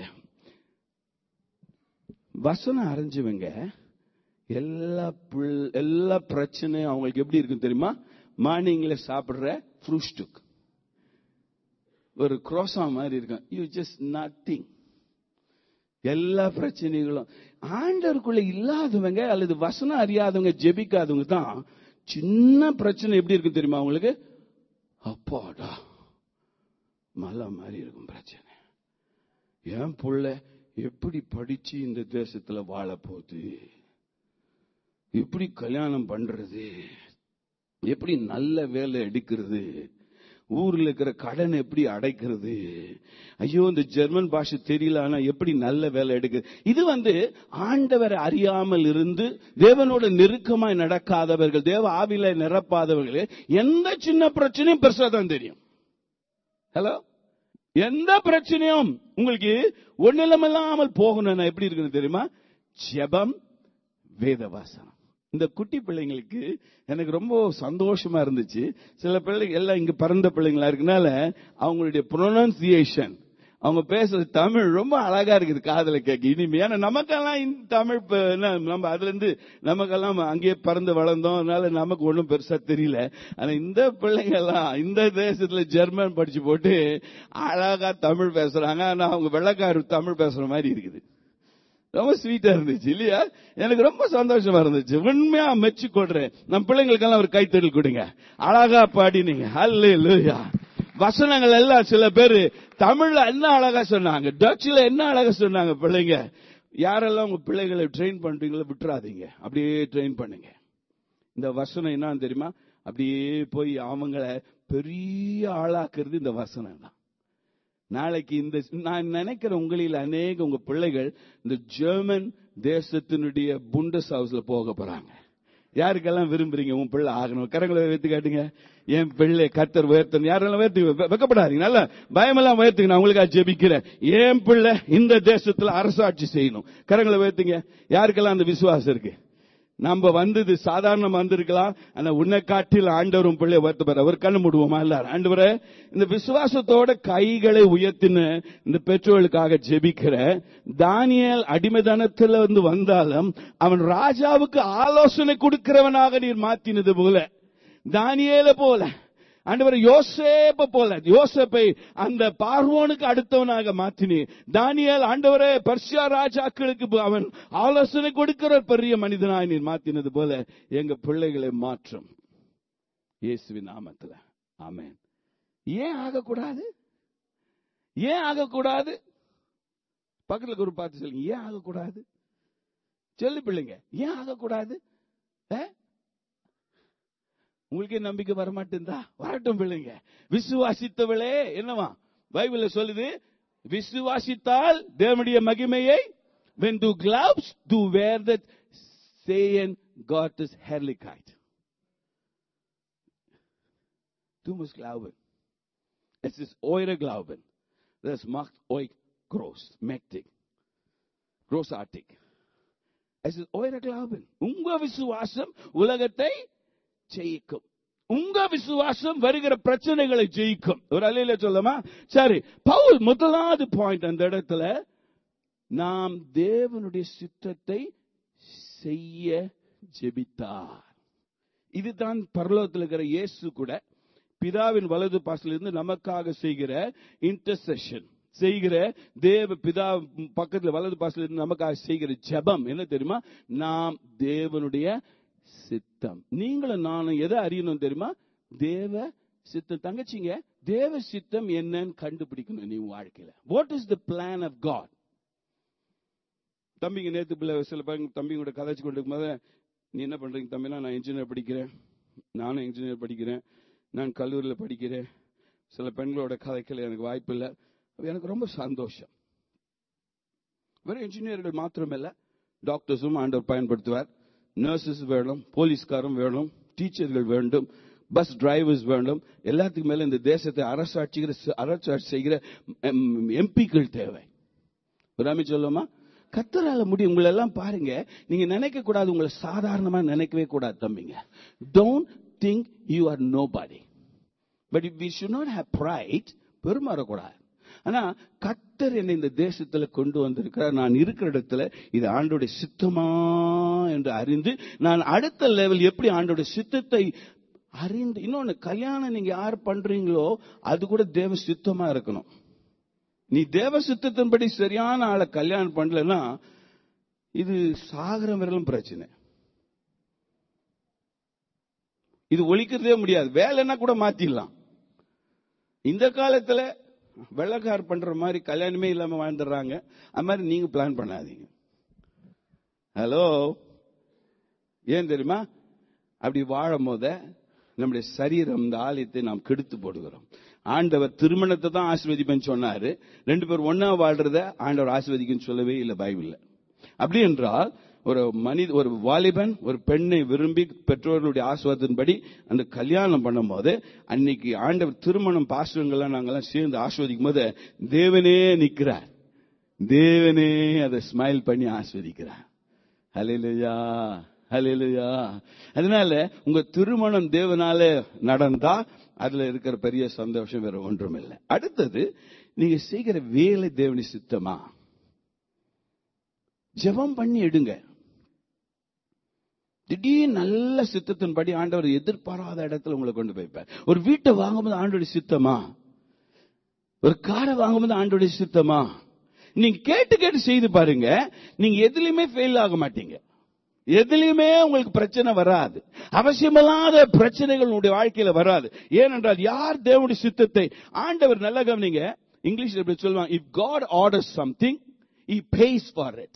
C: வசனம் அறிஞ்சவங்க எல்லா புல்- எல்லா பிரச்சனையும் அவங்களுக்கு எப்படி இருக்கும் தெரியுமா மார்னிங்ல சாப்பிடுற ஃப்ரூஸ்டுக் ஒரு குரோசா மாதிரி இருக்கும் யூ ஜஸ்ட் நத்திங் எல்லா பிரச்சனைகளும் ஆண்டவருக்குள்ள இல்லாதவங்க அல்லது வசனம் அறியாதவங்க ஜெபிக்காதவங்க தான் சின்ன பிரச்சனை எப்படி இருக்கும் தெரியுமா அவங்களுக்கு அப்பாடா மலை மாதிரி இருக்கும் பிரச்சனை என் புள்ள எப்படி படிச்சு இந்த தேசத்துல வாழ போகுது எப்படி கல்யாணம் பண்றது எப்படி நல்ல வேலை எடுக்கிறது ஊர்ல இருக்கிற கடன் எப்படி அடைக்கிறது ஐயோ இந்த ஜெர்மன் பாஷை தெரியல ஆனா எப்படி நல்ல வேலை எடுக்குது இது வந்து ஆண்டவரை அறியாமல் இருந்து தேவனோட நெருக்கமாய் நடக்காதவர்கள் தேவ ஆவில நிரப்பாதவர்கள் எந்த சின்ன பிரச்சனையும் பெருசா தான் தெரியும் ஹலோ எந்த பிரச்சனையும் உங்களுக்கு ஒன்னிலமில்லாமல் போகணும்னா எப்படி இருக்குன்னு தெரியுமா ஜெபம் வேதவாசனம் இந்த குட்டி பிள்ளைங்களுக்கு எனக்கு ரொம்ப சந்தோஷமா இருந்துச்சு சில பிள்ளைங்க எல்லாம் இங்க பிறந்த பிள்ளைங்களா இருக்கனால அவங்களுடைய ப்ரொனன்சியேஷன் அவங்க பேசுறது தமிழ் ரொம்ப அழகா இருக்குது காதல கேட்க இனிமே ஏன்னா நமக்கெல்லாம் இந்த தமிழ் இப்ப என்ன, நம்ம அதுல இருந்து நமக்கெல்லாம் அங்கேயே பறந்து வளர்ந்தோம் அதனால நமக்கு ஒண்ணும் பெருசா தெரியல ஆனா இந்த பிள்ளைங்க எல்லாம் இந்த தேசத்துல ஜெர்மன் படிச்சு போட்டு அழகா தமிழ் பேசுறாங்க ஆனா அவங்க வெள்ளக்கார தமிழ் பேசுற மாதிரி இருக்குது ரொம்ப ஸ்வீட்டா இருந்துச்சு இல்லையா எனக்கு ரொம்ப சந்தோஷமா இருந்துச்சு உண்மையா மெச்சு கொள்றேன் நம்ம பிள்ளைங்களுக்கெல்லாம் ஒரு கைத்தறல் கொடுங்க அழகா பாடினீங்க அல்ல வசனங்கள் எல்லாம் சில பேரு தமிழ்ல என்ன அழகா சொன்னாங்க டச்சுல என்ன அழகா சொன்னாங்க பிள்ளைங்க யாரெல்லாம் உங்க பிள்ளைகளை ட்ரெயின் பண்றீங்களோ விட்டுறாதீங்க அப்படியே ட்ரெயின் பண்ணுங்க இந்த வசனம் என்னன்னு தெரியுமா அப்படியே போய் அவங்கள பெரிய ஆளாக்குறது இந்த வசனம் தான் நாளைக்கு இந்த நான் நினைக்கிற உங்களில் அநேக உங்க பிள்ளைகள் இந்த ஜெர்மன் தேசத்தினுடைய புண்டஸ் ஹவுஸ்ல போக போறாங்க யாருக்கெல்லாம் விரும்புறீங்க உன் பிள்ளை ஆகணும் கரங்களை வைத்து காட்டுங்க என் பிள்ளை கத்தர் உயர்த்தணும் யாரெல்லாம் உயர்த்தி வெக்கப்படாதீங்க நல்ல பயமெல்லாம் உயர்த்துங்க நான் உங்களுக்காக ஜெபிக்கிறேன் என் பிள்ளை இந்த தேசத்துல அரசாட்சி செய்யணும் கரங்களை உயர்த்துங்க யாருக்கெல்லாம் அந்த விசுவாசம் இருக்கு நம்ம வந்தது சாதாரணமா வந்திருக்கலாம் ஆனா உன்னை காட்டில் ஆண்டவரும் பிள்ளை உயர்த்தப்பார் அவர் கண்ணு மூடுவோமா எல்லாரும் ஆண்டவரே இந்த விசுவாசத்தோட கைகளை உயர்த்தின இந்த பெற்றோர்களுக்காக ஜெபிக்கிற தானியல் அடிமைதனத்துல வந்து வந்தாலும் அவன் ராஜாவுக்கு ஆலோசனை கொடுக்கிறவனாக நீர் மாத்தினது போல தானியேல போல ஆண்டவர் யோசேப்ப போல யோசேப்பை அந்த பார்வோனுக்கு அடுத்தவனாக மாத்தினி தானியேல் ஆண்டவரே பர்ஷியா ராஜாக்களுக்கு அவன் ஆலோசனை கொடுக்கிற ஒரு பெரிய மனிதனாய் நீர் மாத்தினது போல எங்க பிள்ளைகளை மாற்றும் இயேசுவின் நாமத்துல ஆமென் ஏன் ஆகக்கூடாது ஏன் ஆகக்கூடாது பக்கத்துல ஒரு பார்த்து சொல்லுங்க ஏன் ஆகக்கூடாது சொல்லு பிள்ளைங்க ஏன் ஆகக்கூடாது ஆ? உங்களுக்கே நம்பிக்கை வரமாட்டேந்தா வரட்டும் பிள்ளைங்க விசுவாசித்தவளே என்னவா பைபிள்ல சொல்லுது விசுவாசித்தால் தேவனுடைய மகிமையை when du glaubst du werdet sehen Gottes Herrlichkeit du musst glauben es ist eure Glauben das macht euch groß mächtig großartig es ist eure Glauben உங்க விசுவாசம் உலகத்தை ஜெயிக்கும் உங்க விசுவாசம் வருகிற பிரச்சனைகளை ஜெயிக்கும் ஒரு அலையில சொல்லமா சரி பவுல் முதலாவது பாயிண்ட் அந்த இடத்துல நாம் தேவனுடைய சித்தத்தை செய்ய ஜெபித்தார் இதுதான் பரலோகத்தில் இருக்கிற இயேசு கூட பிதாவின் வலது பாசில இருந்து நமக்காக செய்கிற இன்டர்செஷன் செய்கிற தேவ பிதா பக்கத்துல வலது பாசில இருந்து நமக்காக செய்கிற ஜெபம் என்ன தெரியுமா நாம் தேவனுடைய சித்தம் நீங்களும் நானும் எதை அறியணும் தெரியுமா தேவ சித்தம் தங்கச்சிங்க தேவ சித்தம் என்னன்னு கண்டுபிடிக்கணும் நீ உன் வாழ்க்கையில what is the plan of God தம்பிங்க நேத்து பிள்ளை சில பேர் தம்பிங்களோட கதைச்சு கொண்டு இருக்கும்போது நீ என்ன பண்றீங்க தம்பினா நான் இன்ஜினியர் படிக்கிறேன் நானும் இன்ஜினியர் படிக்கிறேன் நான் கல்லூரியில் படிக்கிறேன் சில பெண்களோட கதைகள் எனக்கு வாய்ப்பு இல்லை எனக்கு ரொம்ப சந்தோஷம் வெறும் இன்ஜினியர்கள் மாத்திரமல்ல டாக்டர்ஸும் ஆண்டவர் பயன்படுத்துவார் நர்சஸ் வேணும் போலீஸ்காரும் வேணும் டீச்சர்கள் வேண்டும் பஸ் டிரைவர்ஸ் வேண்டும் எல்லாத்துக்கும் மேல இந்த தேசத்தை அரசாட்சிகிற அரசாட்சி செய்கிற எம்பிக்கள் தேவை ராமி சொல்லுமா கத்தரால முடியும் உங்களை எல்லாம் பாருங்க நீங்க நினைக்க கூடாது உங்களை சாதாரணமா நினைக்கவே கூடாது தம்பிங்க don't think you are nobody but we should not have pride பெருமாறக்கூடாது ஆனா கத்தர் என்னை இந்த தேசத்துல கொண்டு வந்திருக்கிறார் நான் இருக்கிற இடத்துல இது ஆண்டோட சித்தமா என்று அறிந்து நான் அடுத்த லெவல் எப்படி ஆண்டோட சித்தத்தை அறிந்து இன்னொன்னு கல்யாணம் நீங்க யார் பண்றீங்களோ அது கூட தேவ சித்தமா இருக்கணும் நீ தேவ சித்தத்தின்படி சரியான ஆளை கல்யாணம் பண்ணலன்னா இது சாகர வரலும் பிரச்சனை இது ஒழிக்கிறதே முடியாது வேலைன்னா கூட மாத்திடலாம் இந்த காலத்துல வெள்ளக்கார் பண்ற மாதிரி கல்யாணமே இல்லாம வாழ்ந்துடுறாங்க அது மாதிரி நீங்க பிளான் பண்ணாதீங்க ஹலோ ஏன் தெரியுமா அப்படி வாழும் போத நம்முடைய சரீரம் இந்த ஆலயத்தை நாம் கெடுத்து போடுகிறோம் ஆண்டவர் திருமணத்தை தான் ஆசீர்வதிப்பேன்னு சொன்னாரு ரெண்டு பேர் ஒன்னா வாழ்றத ஆண்டவர் ஆசீர்வதிக்குன்னு சொல்லவே இல்லை பைபிள்ல அப்படி என்றால் ஒரு மனித ஒரு வாலிபன் ஒரு பெண்ணை விரும்பி பெற்றோர்களுடைய ஆசிர்வாதத்தின்படி அந்த கல்யாணம் பண்ணும்போது அன்னைக்கு ஆண்டவர் திருமணம் பாசுரங்கள்லாம் நாங்கெல்லாம் சேர்ந்து ஆஸ்வதிக்கும் போது தேவனே நிக்கிறார் தேவனே அதை ஸ்மைல் பண்ணி ஆஸ்வதிக்கிறார் ஹalleluya ஹalleluya அதனால உங்க திருமணம் தேவனால நடந்தா அதுல இருக்கிற பெரிய சந்தோஷம் வேற ஒன்றும் இல்லை அடுத்தது நீங்க செய்கிற வேலை தேவனி சித்தமா ஜெபம் பண்ணி எடுங்க திடீர்னு நல்ல சித்தத்தின்படி ஆண்டவர் எதிர்பாராத இடத்துல உங்களை கொண்டு போய்ப்பார் ஒரு வீட்டை வாங்கும்போது ஆண்டோட சித்தமா ஒரு காரை வாங்கும்போது ஆண்டோட சித்தமா நீங்க கேட்டு கேட்டு செய்து பாருங்க நீங்க எதுலயுமே ஃபெயில் ஆக மாட்டீங்க எதுலயுமே உங்களுக்கு பிரச்சனை வராது அவசியமில்லாத பிரச்சனைகள் உங்களுடைய வாழ்க்கையில வராது ஏனென்றால் யார் தேவனுடைய சித்தத்தை ஆண்டவர் நல்ல கவனிங்க இங்கிலீஷ்ல இப்படி சொல்லுவாங்க if God order something he pays for it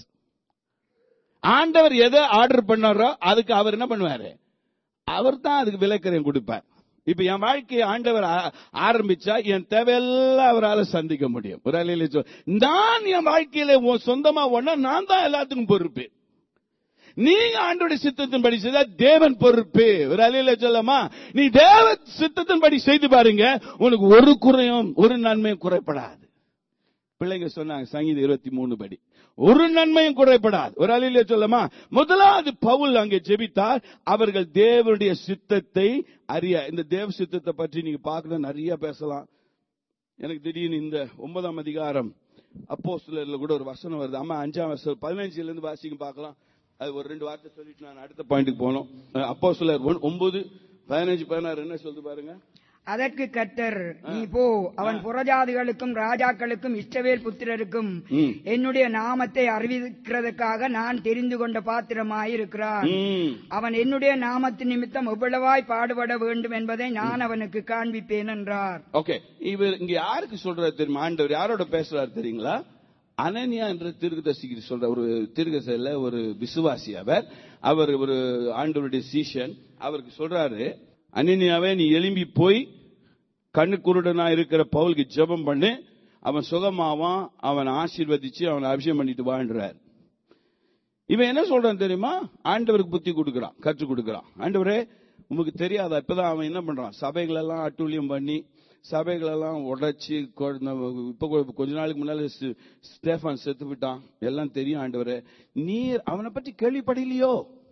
C: ஆண்டவர் எதை ஆர்டர் பண்ணாரோ அதுக்கு அவர் என்ன பண்ணுவாரு அவர் தான் அதுக்கு விலைக்கரையும் கொடுப்பார் இப்ப என் வாழ்க்கையை ஆண்டவர் ஆ- ஆரம்பிச்சா என் தேவையெல்லாம் அவரால சந்திக்க முடியும் ஒரு அலையில சொல் நான் என் வாழ்க்கையில உன் சொந்தமா ஒன்னா நான் தான் எல்லாத்துக்கும் பொறுப்பு நீங்க ஆண்டோடைய சித்தத்தின்படி செய்தா தேவன் பொறுப்பு ஒரு அலையில சொல்லமா நீ தேவ சித்தத்தின்படி செய்து பாருங்க உனக்கு ஒரு குறையும் ஒரு நன்மையும் குறைப்படாது பிள்ளைங்க சொன்னாங்க சங்கீதம் இருபத்தி மூணு படி ஒரு நன்மையும் குறைப்படாது ஒரு அலையில சொல்லமா முதலாவது பவுல் அங்கே ஜெபித்தார் அவர்கள் தேவனுடைய சித்தத்தை அறிய இந்த தேவ சித்தத்தை பற்றி நீங்க பார்க்கணும் நிறைய பேசலாம் எனக்கு திடீர்னு இந்த ஒன்பதாம் அதிகாரம் அப்போ கூட ஒரு வசனம் வருது அம்மா அஞ்சாம் வருஷம் பதினஞ்சுல இருந்து வாசிக்க பார்க்கலாம் அது ஒரு ரெண்டு வார்த்தை சொல்லிட்டு நான் அடுத்த பாயிண்ட்டுக்கு போனோம் அப்போ சிலர் ஒன்பது பதினஞ்சு பதினாறு என்ன சொல்லுது பாருங்க
D: அதற்கு கர்த்தர் நீ போ அவன் புறஜாதிகளுக்கும் ராஜாக்களுக்கும் இஷ்டவேல் புத்திரருக்கும்
C: ம்.
D: என்னுடைய நாமத்தை அறிவிக்கிறதுக்காக நான் தெரிந்து கொண்ட பாத்திரமாயிருக்கிறான்
C: ம்.
D: அவன் என்னுடைய நாமத்து நிமித்தம் எவ்வளவாய் பாடுபட வேண்டும் என்பதை நான் அவனுக்கு காண்பிப்பேன் என்றார்
C: ஓகே இவர் இங்க யாருக்கு சொல்றாரு தெரியுமா ஆண்டவர் யாரோட பேசுறாரு தெரியுங்களா அனன்யா என்ற தீர்க்கதரிசிக்கு சொல்ற ஒரு தீர்க்கதரிசியில ஒரு விசுவாசி அவர் அவர் ஒரு ஆண்டவருடைய சீஷன் அவருக்கு சொல்றாரு அனன்யாவே நீ எழும்பி போய் கண்ணு குருடனா இருக்கிற பவுலுக்கு ஜெபம் பண்ணு அவன் சுகமாவான் அவன் ஆசீர்வதிச்சு அவனை அபிஷேகம் பண்ணிட்டு வாழ்றார் இவன் என்ன சொல்றான் தெரியுமா ஆண்டவருக்கு புத்தி கொடுக்கறான் கற்றுக் கொடுக்கறான் ஆண்டவரே உமக்கு தெரியாதா இப்பதான் அவன் என்ன பண்றான் சபைகள் எல்லாம் அட்டூழியம் பண்ணி சபைகள் எல்லாம் உடைச்சு கொ- நம்ம இப்ப கொ- கொஞ்ச நாளுக்கு முன்னால ஸ்டி- ஸ்டேஃபான் செத்து விட்டான் எல்லாம் தெரியும் ஆண்டவரே நீர் அவனை பற்றி கேள்விப்படலையோ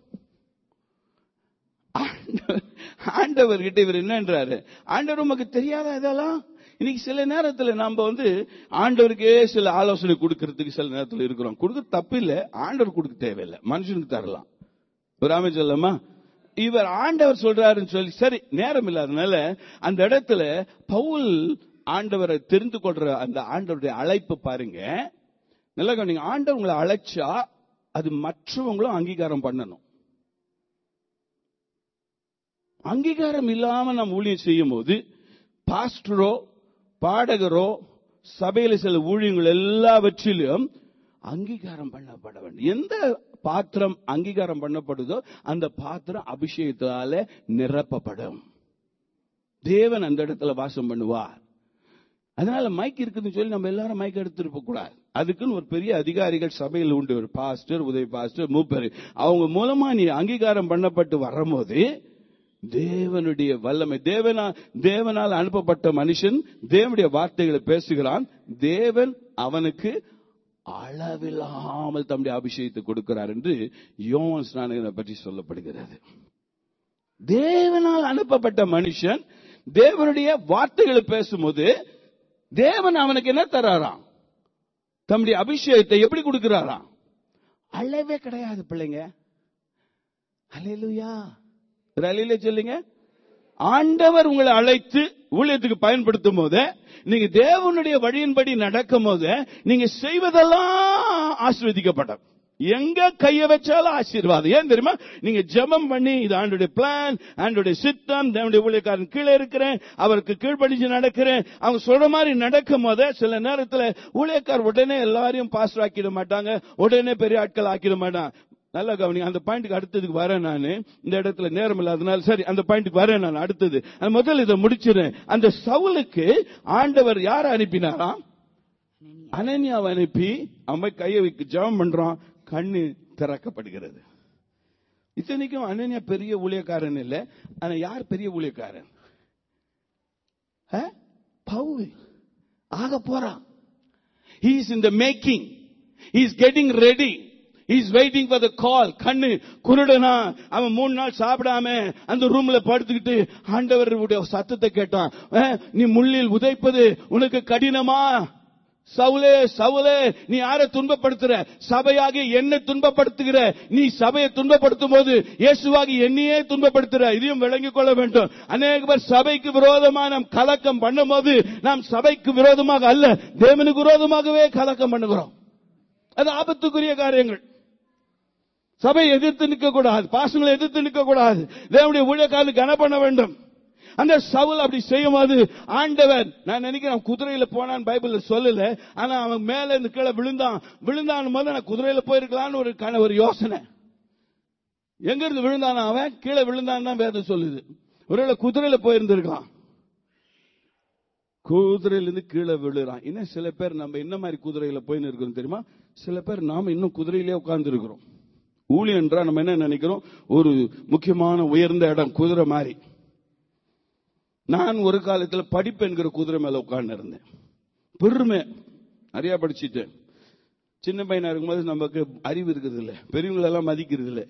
C: ஆண்டவர்- ஆண்டவர்கிட்ட இவர் என்னன்றாரு ஆண்டவர் உமக்கு தெரியாதா இதெல்லாம் இன்னைக்கு சில நேரத்துல நம்ம வந்து ஆண்டவருக்கே சில ஆலோசனை கொடுக்கறதுக்கு சில நேரத்துல இருக்கிறோம் கொடுக்க தப்பு இல்ல ஆண்டவர் கொடுக்க தேவையில்லை மனுஷனுக்கு தரலாம் ராமே சொல்லமா இவர் ஆண்டவர் சொல்றாருன்னு சொல்லி சரி நேரம் இல்லாதனால அந்த இடத்துல பவுல் ஆண்டவரை தெரிந்து கொள்ற அந்த ஆண்டவருடைய அழைப்பு பாருங்க நல்லா கவனிங்க ஆண்டவர் உங்களை அழைச்சா அது மற்றவங்களும் அங்கீகாரம் பண்ணணும் அங்கீகாரம் இல்லாம நம்ம ஊழியம் செய்யும் போது பாஸ்டரோ பாடகரோ சபையில சில ஊழியங்கள் எல்லாவற்றிலும் அங்கீகாரம் பண்ணப்பட வேண்டும் எந்த பாத்திரம் அங்கீகாரம் பண்ணப்படுதோ அந்த பாத்திரம் அபிஷேகத்தால நிரப்பப்படும் தேவன் அந்த இடத்துல வாசம் பண்ணுவார் அதனால மைக் இருக்குதுன்னு சொல்லி நம்ம எல்லாரும் மைக் எடுத்துட்டு கூடாது அதுக்குன்னு ஒரு பெரிய அதிகாரிகள் சபையில் உண்டு ஒரு பாஸ்டர் உதவி பாஸ்டர் மூப்பர் அவங்க மூலமா நீ அங்கீகாரம் பண்ணப்பட்டு வரும்போது தேவனுடைய வல்லமை தேவனா தேவனால் அனுப்பப்பட்ட மனுஷன் தேவனுடைய வார்த்தைகளை பேசுகிறான் தேவன் அவனுக்கு அளவில்லாமல் தம்முடைய அபிஷேகத்தை கொடுக்கிறார் என்று யோவான் ஸ்நானகனை பற்றி சொல்லப்படுகிறது தேவனால் அனுப்பப்பட்ட மனுஷன் தேவனுடைய வார்த்தைகளை பேசும்போது தேவன் அவனுக்கு என்ன தராராம் தம்முடைய அபிஷேகத்தை எப்படி கொடுக்கிறாராம் அளவே கிடையாது பிள்ளைங்க அலையலுயா ஒரு அலையில சொல்லுங்க ஆண்டவர் உங்களை அழைத்து ஊழியத்துக்கு பயன்படுத்தும் போது நீங்க தேவனுடைய வழியின்படி நடக்கும் போது நீங்க செய்வதெல்லாம் ஆசீர்வதிக்கப்படும் எங்க கைய வச்சாலும் ஆசீர்வாதம் ஏன் தெரியுமா நீங்க ஜெபம் பண்ணி இது ஆண்டுடைய பிளான் ஆண்டுடைய சித்தம் தேவனுடைய ஊழியக்காரன் கீழே இருக்கிறேன் அவருக்கு கீழ்ப்படிஞ்சு நடக்கிறேன் அவங்க சொல்ற மாதிரி நடக்கும் போது சில நேரத்துல ஊழியக்கார் உடனே எல்லாரையும் பாஸ்டர் ஆக்கிட மாட்டாங்க உடனே பெரிய ஆட்கள் ஆக்கிட மாட்டாங்க நல்லா கவனிங்க அந்த பாயிண்ட்டுக்கு அடுத்ததுக்கு வரேன் நானு இந்த இடத்துல நேரம் இல்லாதனால சரி அந்த பாயிண்ட்டுக்கு வரேன் நான் அடுத்தது அது முதல்ல இதை முடிச்சிடுறேன் அந்த சவுலுக்கு ஆண்டவர் யாரை அனுப்பினாராம் அனன்யாவை அனுப்பி அவன் கையை வைக்க ஜெபம் பண்றான் கண்ணு திறக்கப்படுகிறது இத்தனைக்கும் அனன்யா பெரிய ஊழியக்காரன் இல்ல ஆனா யார் பெரிய ஊழியக்காரன் ஆ? பவுல் ஆக போறான் he is in the making he is getting ready he is waiting for the call கண்ணு குருடனா அவன் மூணு நாள் சாப்பிடாம அந்த ரூம்ல படுத்துக்கிட்டு ஆண்டவருடைய சத்தத்தை கேட்டான் அஹ், நீ முள்ளில் உதைப்பது உனக்கு கடினமா சவுலே சவுலே நீ யாரை துன்பப்படுத்துற சபையாகி என்ன துன்பப்படுத்துகிற நீ சபையை துன்பப்படுத்தும் போது இயேசுவாகி என்னையே துன்பப்படுத்துற இதையும் விளங்கிக் கொள்ள வேண்டும் அநேக பேர் சபைக்கு விரோதமாக நாம் கலக்கம் பண்ணும்போது நாம் சபைக்கு விரோதமாக அல்ல தேவனுக்கு விரோதமாகவே கலக்கம் பண்ணுகிறோம் அது ஆபத்துக்குரிய காரியங்கள் சபையை எதிர்த்து நிற்க கூடாது பாசங்களை எதிர்த்து நிற்க கூடாது தேவனுடைய ஊழியக்காரனுக்கு கன பண்ண வேண்டும் அந்த சவுல் அப்படி செய்யும் போது ஆண்டவர் நான் நினைக்கிறேன் குதிரையில போனான் பைபிள்ல சொல்லல ஆனா அவன் மேல இருந்து கீழே விழுந்தான் விழுந்தான் போது நான் குதிரையில போயிருக்கலாம்னு ஒரு கன ஒரு யோசனை எங்க இருந்து விழுந்தானா அவன் கீழே விழுந்தான் தான் வேதம் சொல்லுது ஒருவேளை குதிரையில போயிருந்திருக்கான் குதிரையில இருந்து கீழே விழுறான் இன்னும் சில பேர் நம்ம என்ன மாதிரி குதிரையில போயின்னு இருக்கிறோம் தெரியுமா சில பேர் நாம இன்னும் குதிரையிலே உட்கார்ந்து இருக்கிறோம் ஊழியன்றா நம்ம என்ன நினைக்கிறோம் ஒரு முக்கியமான உயர்ந்த இடம் குதிரை மாதிரி நான் ஒரு காலத்துல படிப்பு என்கிற குதிரை மேல உட்கார்ந்து இருந்தேன் பெருமை நிறைய படிச்சுட்டேன் சின்ன பையனா இருக்கும்போது நமக்கு அறிவு இருக்குது இல்ல பெரியவங்களை எல்லாம் மதிக்கிறது இல்ல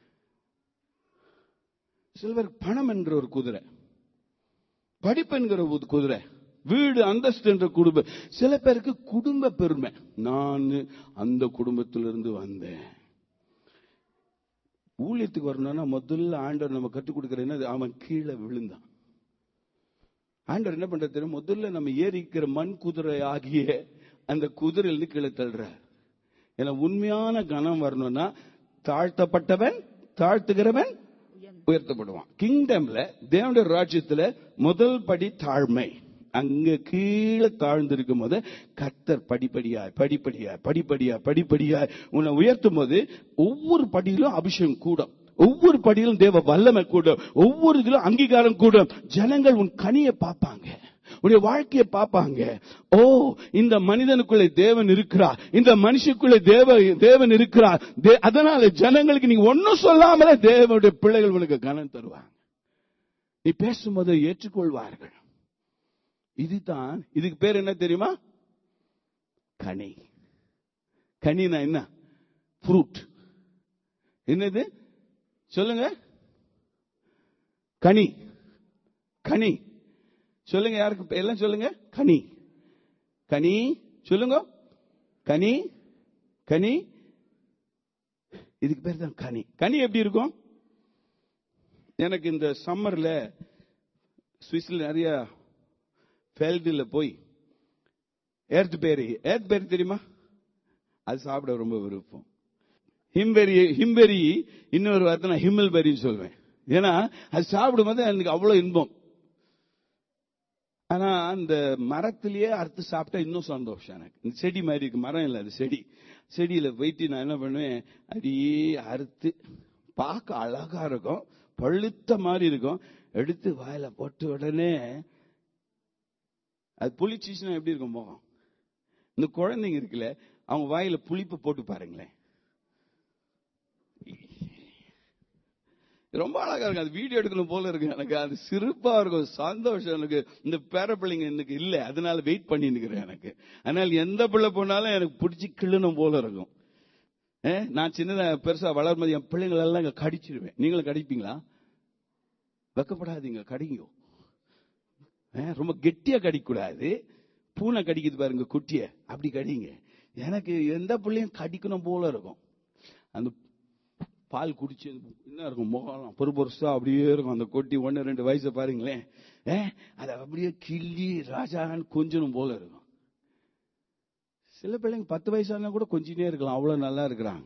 C: சில பேர் பணம் என்ற ஒரு குதிரை படிப்பு என்கிற ஒரு குதிரை வீடு அந்தஸ்து என்ற குடும்பம் சில பேருக்கு குடும்ப பெருமை நான் அந்த குடும்பத்திலிருந்து வந்தேன் ஊழியத்துக்கு வரணும்னா முதல்ல ஆண்டவர் நம்ம கற்றுக் கொடுக்கிற என்னது அவன் கீழே விழுந்தான் ஆண்டவர் என்ன பண்றது தெரியும் முதல்ல நம்ம ஏறிக்கிற மண் குதிரை ஆகிய அந்த குதிரையிலிருந்து கீழே தள்ளுறார் ஏன்னா உண்மையான கனம் வரணும்னா தாழ்த்தப்பட்டவன் தாழ்த்துகிறவன் உயர்த்தப்படுவான் கிங்டம்ல தேவனுடைய ராஜ்யத்துல முதல் படி தாழ்மை அங்க கீழே தாழ்ந்திருக்கும் போது கத்தர் படிப்படியாய் படிப்படியாய் படிப்படியாய் படிப்படியாய் உன்னை உயர்த்தும் போது ஒவ்வொரு படியிலும் அபிஷேகம் கூடும் ஒவ்வொரு படியிலும் தேவ வல்லமை கூடும் ஒவ்வொரு இதிலும் அங்கீகாரம் கூடும் ஜனங்கள் உன் கனியை பார்ப்பாங்க உன்னுடைய வாழ்க்கையை பார்ப்பாங்க ஓ இந்த மனிதனுக்குள்ளே தேவன் இருக்கிறார் இந்த மனுஷனுக்குள்ளே தேவ தேவன் இருக்கிறார் தே- அதனால ஜனங்களுக்கு நீங்க ஒன்னும் சொல்லாமலே தேவனுடைய பிள்ளைகள் உனக்கு கனம் தருவாங்க நீ பேசும்போது ஏற்றுக்கொள்வார்கள் இதுதான் இதுக்கு பேர் என்ன தெரியுமா கனி கனினா என்ன ஃப்ரூட் என்னது சொல்லுங்க கனி கனி சொல்லுங்க யாருக்கு எல்லாம் சொல்லுங்க கனி கனி சொல்லுங்க கனி கனி இதுக்கு பேர் தான் கனி கனி எப்படி இருக்கும் எனக்கு இந்த சம்மர்ல சுவிஸ்ல நிறைய ஃபேல்டில் போய் ஏர்த் பேரி ஏர்த் பேரி தெரியுமா அது சாப்பிட ரொம்ப விருப்பம் ஹிம்பெரி ஹிம்பெரி இன்னொரு வார்த்தை நான் ஹிம்மல் பெரின்னு சொல்வேன் ஏன்னா அது சாப்பிடும்போது எனக்கு அவ்வளவு இன்பம் ஆனா அந்த மரத்திலேயே அறுத்து சாப்பிட்டா இன்னும் சந்தோஷம் எனக்கு இந்த செடி மாதிரி இருக்கு மரம் இல்லை அது செடி செடியில போயிட்டு நான் என்ன பண்ணுவேன் அப்படியே அறுத்து பார்க்க அழகா இருக்கும் பழுத்த மாதிரி இருக்கும் எடுத்து வாயில போட்ட உடனே அது புளிச்சிச்சுன்னா எப்படி இருக்கும் முகம் இந்த குழந்தைங்க இருக்குல்ல அவங்க வாயில புளிப்பு போட்டு பாருங்களேன் ரொம்ப அழகா இருக்கு அது வீடியோ எடுக்கணும் போல இருக்கு எனக்கு அது சிறப்பா இருக்கும் சந்தோஷம் எனக்கு இந்த பேர பிள்ளைங்க எனக்கு இல்ல அதனால வெயிட் பண்ணி நிக்கிறேன் எனக்கு அதனால எந்த பிள்ளை போனாலும் எனக்கு பிடிச்சி கிள்ளணும் போல இருக்கும் ஏ, நான் சின்னதா பெருசா வளரும்போது என் பிள்ளைங்களை எல்லாம் இங்க கடிச்சிருவேன் நீங்களும் கடிப்பீங்களா வெக்கப்படாதீங்க கடிங்க ஏ, ரொம்ப கெட்டியா கடிக்கூடாது பூனை கடிக்குது பாருங்க குட்டிய அப்படி கடிங்க எனக்கு எந்த பிள்ளையும் கடிக்கணும் போல இருக்கும் அந்த பால் குடிச்சு என்ன இருக்கும் முகம் பொறு பொருசா அப்படியே இருக்கும் அந்த கொட்டி ஒன்னு ரெண்டு வயசை பாருங்களேன் ஏ அதை அப்படியே கிள்ளி ராஜான்னு கொஞ்சணும் போல இருக்கும் சில பிள்ளைங்க பத்து வயசானா கூட கொஞ்சினே இருக்கலாம் அவ்வளவு நல்லா இருக்கிறாங்க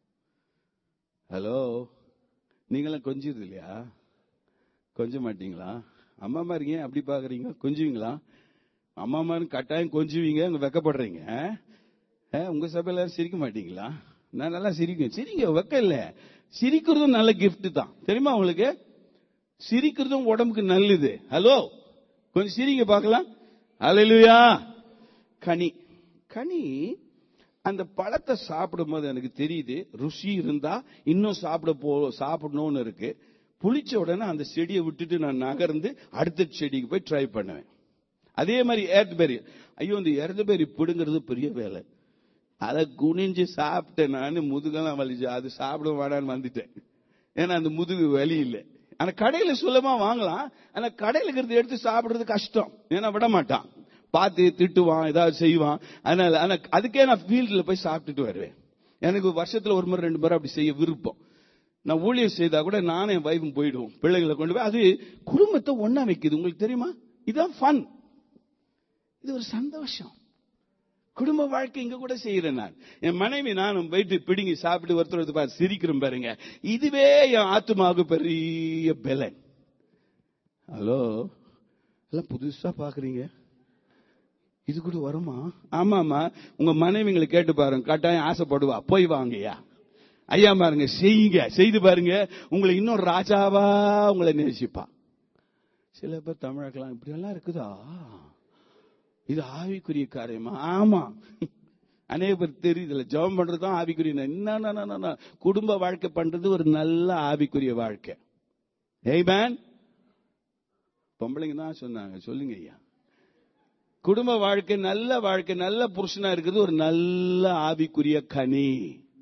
C: ஹலோ நீங்களாம் கொஞ்சிருது இல்லையா கொஞ்ச மாட்டீங்களா அம்மா மாதிரி ஏன் அப்படி பாக்குறீங்க கொஞ்சுவீங்களா அம்மா மாதிரி கட்டாயம் கொஞ்சுவீங்க அங்க வெக்கப்படுறீங்க ஆ? ஆ, உங்க சபையில யாரும் சிரிக்க மாட்டீங்களா நான் நல்லா சிரிக்கும் சிரிங்க வெக்க இல்ல சிரிக்கிறதும் நல்ல கிஃப்ட் தான் தெரியுமா உங்களுக்கு சிரிக்கிறதும் உடம்புக்கு நல்லது ஹலோ கொஞ்சம் சிரிங்க பார்க்கலாம் ஹalleluya கனி கனி அந்த பழத்தை சாப்பிடும் போது எனக்கு தெரியுது ருசி இருந்தா இன்னும் சாப்பிட போ சாப்பிடணும்னு இருக்கு புளிச்ச உடனே அந்த செடியை விட்டுட்டு நான் நகர்ந்து அடுத்த செடிக்கு போய் ட்ரை பண்ணுவேன் அதே மாதிரி ஏர்த்பெரி ஐயோ இந்த ஏர்த்பெரி பிடுங்கிறது பெரிய வேலை அதை குனிஞ்சு சாப்பிட்டேன் நான் முதுகெல்லாம் வலிச்சு அது சாப்பிட வேடான்னு வந்துட்டேன் ஏன்னா அந்த முதுகு வலி இல்லை ஆனா கடையில சுலமா வாங்கலாம் ஆனா கடையில இருக்கிறது எடுத்து சாப்பிடுறது கஷ்டம் ஏன்னா விட மாட்டான் பார்த்து திட்டுவான் ஏதாவது செய்வான் அதனால ஆனா அதுக்கே நான் ஃபீல்ட்ல போய் சாப்பிட்டுட்டு வருவேன் எனக்கு வருஷத்துல ஒரு முறை ரெண்டு முறை அப்படி செய்ய விருப்பம் நான் ஊழியர் செய்தா கூட நானும் என் வைஃபும் போயிடுவோம் பிள்ளைகளை கொண்டு போய் அது குடும்பத்தை ஒண்ணா வைக்குது உங்களுக்கு தெரியுமா இதுதான் ஃபன் இது ஒரு சந்தோஷம் குடும்ப வாழ்க்கை இங்க கூட செய்யறேன் நான் என் மனைவி நானும் போயிட்டு பிடுங்கி சாப்பிட்டு ஒருத்தர் ஒருத்தர் பார்த்து சிரிக்கிறோம் பாருங்க இதுவே என் ஆத்மாவுக்கு பெரிய பலன் ஹலோ எல்லாம் புதுசா பாக்குறீங்க இது கூட வருமா ஆமாமா உங்க மனைவிங்களை கேட்டு பாருங்க கட்டாயம் ஆசைப்படுவா போய் வாங்கய்யா ஐயா பாருங்க செய்யுங்க செய்து பாருங்க உங்களை இன்னும் ராஜாவா உங்களை நேசிப்பா சில பேர் தமிழக்கெல்லாம் இப்படி எல்லாம் இருக்குதா இது ஆவிக்குரிய காரியமா ஆமா அநேக பேர் தெரியுதுல ஜெபம் பண்றதும் ஆவிக்குரிய என்ன குடும்ப வாழ்க்கை பண்றது ஒரு நல்ல ஆவிக்குரிய வாழ்க்கை ஏய் மேன் பொம்பளைங்க தான் சொன்னாங்க சொல்லுங்க ஐயா குடும்ப வாழ்க்கை நல்ல வாழ்க்கை நல்ல புருஷனா இருக்குது ஒரு நல்ல ஆவிக்குரிய கனி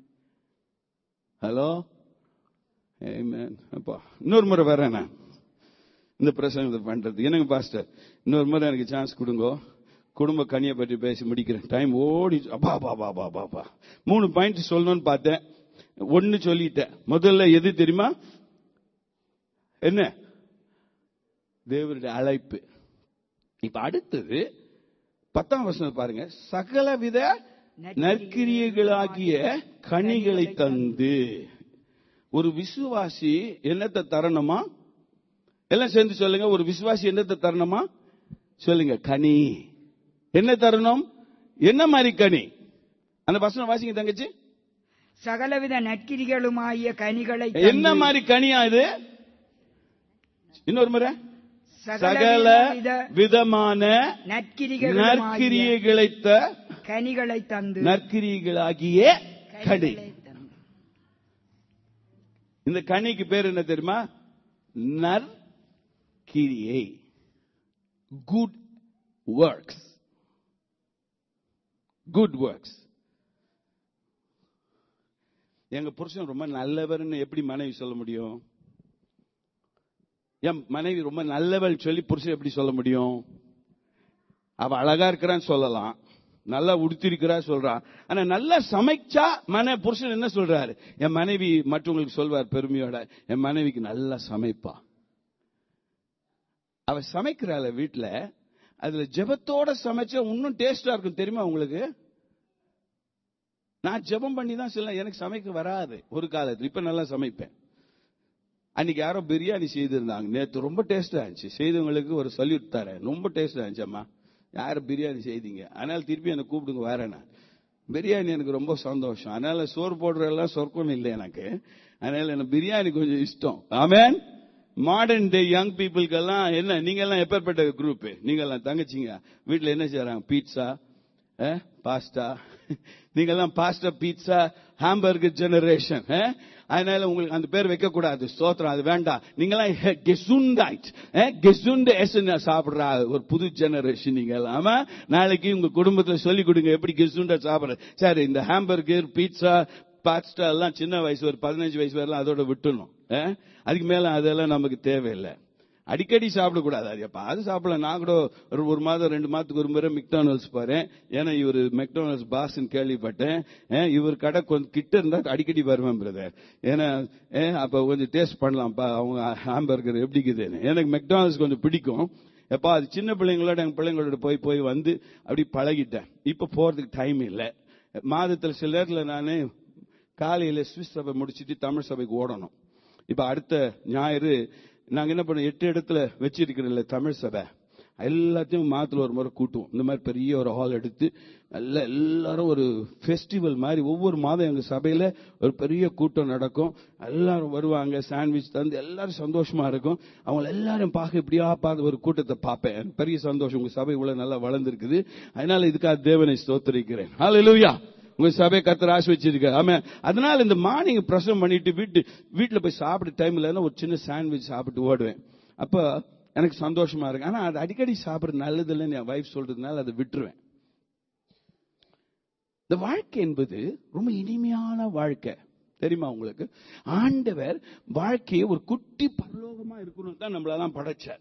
C: ஹலோ ஏமேன் அப்பா இன்னொரு முறை வரேன் நான் இந்த பிரசங்கத்தை பண்றது என்னங்க பாஸ்டர் இன்னொரு முறை எனக்கு சான்ஸ் கொடுங்க குடும்ப கனியை பற்றி பேசி முடிக்கிறேன் டைம் ஓடி அப்பா பா பா பா பா பா மூணு பாயிண்ட் சொல்லணும்னு பார்த்தேன் ஒன்னு சொல்லிட்டேன் முதல்ல எது தெரியுமா என்ன தேவருடைய அழைப்பு இப்ப அடுத்தது பத்தாம் வருஷம் பாருங்க சகலவித நற்கிரியர்களாகிய கனிகளை தந்து ஒரு விசுவாசி என்னத்தை தரணுமா எல்லாம் சேர்ந்து சொல்லுங்க ஒரு விசுவாசி என்னத்தை தரணுமா சொல்லுங்க கனி என்ன தரணும் என்ன மாதிரி கனி அந்த வசனம் வாசிங்க தங்கச்சி
D: சகலவித நற்கிரிகளுமாகிய கனிகளை
C: என்ன
D: தந்து
C: மாதிரி கனியா இது இன்னொரு முறை சகல
D: சகலவித
C: விதமான
D: நற்கிரிகளுமாகிய
C: நற்கிரியைகளைத்த
D: கனிகளை தந்து
C: நற்கிரியைகளாகிய கனி
D: கனிகளை தந்து.
C: இந்த கனிக்கு பேர் என்ன தெரியுமா நற்கிரியை குட் ஒர்க்ஸ் குட் ஒர்க்ஸ் எங்க புருஷன் ரொம்ப நல்லவர்னு எப்படி மனைவி சொல்ல முடியும் என் மனைவி ரொம்ப நல்லவள் சொல்லி புருஷன் எப்படி சொல்ல முடியும் அவ அழகா இருக்கிறான்னு சொல்லலாம் நல்லா உடுத்திருக்கிறா சொல்றா ஆனா நல்லா சமைச்சா மன புருஷன் என்ன சொல்றாரு என் மனைவி மற்றவங்களுக்கு சொல்வார் பெருமையோட என் மனைவிக்கு நல்லா சமைப்பா அவ சமைக்கிறாள் வீட்டுல அதுல ஜெபத்தோட சமைச்சா இன்னும் டேஸ்டா இருக்கும் தெரியுமா உங்களுக்கு நான் ஜெபம் பண்ணி தான் சொல்ல எனக்கு சமைக்க வராது ஒரு காலத்துல இப்ப நல்லா சமைப்பேன் அன்னைக்கு யாரோ பிரியாணி செய்திருந்தாங்க நேத்து ரொம்ப டேஸ்டா இருந்துச்சு செய்தவங்களுக்கு ஒரு சல்யூட் தரேன் ரொம்ப டேஸ்டா இருந்துச்சு அம்மா யார் பிரியாணி செய்தீங்க அதனால திருப்பி எனக்கு கூப்பிடுங்க வரேன் நான் பிரியாணி எனக்கு ரொம்ப சந்தோஷம் அதனால சோறு போடுற எல்லாம் சொர்க்கம் இல்லை எனக்கு அதனால எனக்கு பிரியாணி கொஞ்சம் இஷ்டம் ஆமேன் மாடர்ன் டே யங் பீப்புளுக்கெல்லாம் என்ன நீங்க எல்லாம் எப்பேற்பட்ட குரூப் நீங்க எல்லாம் தங்கச்சிங்க வீட்டுல என்ன செய்யறாங்க பீட்சா பாஸ்டா நீங்க எல்லாம் பாஸ்டா பீட்சா ஹாம்பர்கர் ஜெனரேஷன் அதனால உங்களுக்கு அந்த பேர் வைக்க கூடாது ஸ்தோத்திரம் அது வேண்டாம் நீங்கெல்லாம் கெசுண்டாயிட் கெசுண்ட் எசன் சாப்பிடுற ஒரு புது ஜெனரேஷன் நீங்க எல்லாம் ஆமா நாளைக்கு உங்க குடும்பத்துல சொல்லி கொடுங்க எப்படி கெசுண்டா சாப்பிடுற சரி இந்த ஹாம்பர்கர் பீட்சா பாஸ்டா எல்லாம் சின்ன வயசு ஒரு பதினஞ்சு வயசு வரலாம் அதோட விட்டுணும் அஹ்? அதுக்கு மேல அதெல்லாம் நமக்கு தேவையில்லை அடிக்கடி சாப்பிடக்கூடாது அது எப்ப அது சாப்பிடலாம் நான் கூட ஒரு ஒரு மாதம் ரெண்டு மாதத்துக்கு ஒரு முறை மெக்டானல்ஸ் பாரு ஏன்னா இவர் மெக்டானல்ஸ் பாஸ்ன்னு கேள்விப்பட்டேன் ஏன் இவர் கடை கொஞ்சம் கிட்ட இருந்தா அடிக்கடி வருவேன் பிரதர் ஏன்னா ஏன் அப்ப கொஞ்சம் டேஸ்ட் பண்ணலாம்ப்பா அவங்க ஹாம்பர்கர் எப்படி இருக்குதுன்னு எனக்கு மெக்டானல்ஸ் கொஞ்சம் பிடிக்கும் எப்பா அது சின்ன பிள்ளைங்களோட எங்க பிள்ளைங்களோட போய் போய் வந்து அப்படி பழகிட்டேன் இப்ப போறதுக்கு டைம் இல்லை மாதத்துல சில நேரத்துல நானு காலையில சுவிஸ் சபை முடிச்சிட்டு தமிழ் சபைக்கு ஓடணும் இப்ப அடுத்த ஞாயிறு நாங்க என்ன பண்ணோம் எட்டு இடத்துல வச்சிருக்கிறோம்ல தமிழ் சபை எல்லாத்தையும் மாத்துல ஒரு முறை கூட்டுவோம் இந்த மாதிரி பெரிய ஒரு ஹால் எடுத்து நல்ல எல்லாரும் ஒரு ஃபெஸ்டிவல் மாதிரி ஒவ்வொரு மாதம் எங்க சபையில ஒரு பெரிய கூட்டம் நடக்கும் எல்லாரும் வருவாங்க சாண்ட்விச் தந்து எல்லாரும் சந்தோஷமா இருக்கும் அவங்க எல்லாரும் பார்க்க இப்படியா பார்த்து ஒரு கூட்டத்தை பார்ப்பேன் எனக்கு பெரிய சந்தோஷம் உங்க சபை இவ்வளவு நல்லா வளர்ந்துருக்குது அதனால இதுக்காக தேவனை ஸ்தோத்தரிக்கிறேன் ஹalleluya உங்க சபை கத்தர் ஆசி வச்சிருக்க ஆமா அதனால இந்த மார்னிங் பிரசவம் பண்ணிட்டு வீட்டு வீட்டுல போய் சாப்பிட டைம் இல்லைன்னா ஒரு சின்ன சாண்ட்விச் சாப்பிட்டு ஓடுவேன் அப்ப எனக்கு சந்தோஷமா இருக்கு ஆனா அது அடிக்கடி சாப்பிடுறது நல்லது இல்லைன்னு என் வைஃப் சொல்றதுனால அதை விட்டுருவேன் இந்த வாழ்க்கை என்பது ரொம்ப இனிமையான வாழ்க்கை தெரியுமா உங்களுக்கு ஆண்டவர் வாழ்க்கையை ஒரு குட்டி பரலோகமா இருக்கணும் தான் நம்மளெல்லாம் படைச்சார்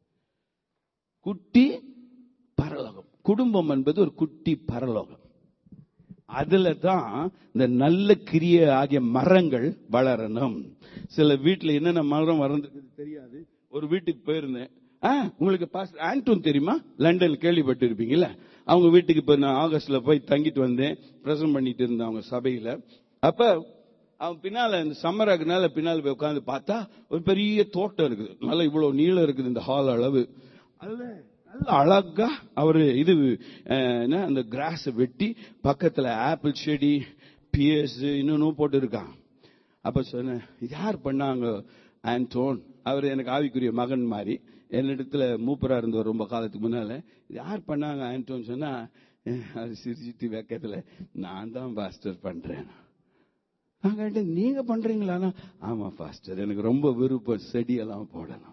C: குட்டி பரலோகம் குடும்பம் என்பது ஒரு குட்டி பரலோகம் அதுல தான் இந்த நல்ல கிரிய ஆகிய மரங்கள் வளரணும் சில வீட்டுல என்னென்ன மரம் வளர்ந்துருக்குது தெரியாது ஒரு வீட்டுக்கு போயிருந்தேன் ஆ, உங்களுக்கு பாஸ்டர் ஆண்டோன் தெரியுமா லண்டன் கேள்விப்பட்டு இருப்பீங்கல்ல அவங்க வீட்டுக்கு இப்ப நான் ஆகஸ்ட்ல போய் தங்கிட்டு வந்தேன் பிரசவம் பண்ணிட்டு இருந்தேன் அவங்க சபையில அப்ப அவன் பின்னால இந்த சம்மராக்குனால பின்னால போய் உட்கார்ந்து பார்த்தா ஒரு பெரிய தோட்டம் இருக்குது நல்லா இவ்வளவு நீளம் இருக்குது இந்த ஹால் அளவு அதுல நல்ல அழகா அவரு இது அஹ், என்ன அந்த கிராஸ் வெட்டி பக்கத்துல ஆப்பிள் செடி பியர்ஸ் இன்னொன்னும் போட்டு இருக்கான் அப்ப சொன்னேன் "இது யார் பண்ணாங்க ஆண்டோன் அவர் எனக்கு ஆவிக்குரிய மகன் மாதிரி என்னிடத்துல மூப்பரா இருந்தவர் ரொம்ப காலத்துக்கு முன்னால "இது யார் பண்ணாங்க ஆண்டோன் சொன்னா அஹ், அது சிரிச்சிட்டு வெக்கத்துல நான் தான் பாஸ்டர் பண்றேன் நான் கேட்டேன் நீங்க பண்றீங்களான்னா ஆமா பாஸ்டர் எனக்கு ரொம்ப விருப்பம் செடியெல்லாம் போடணும்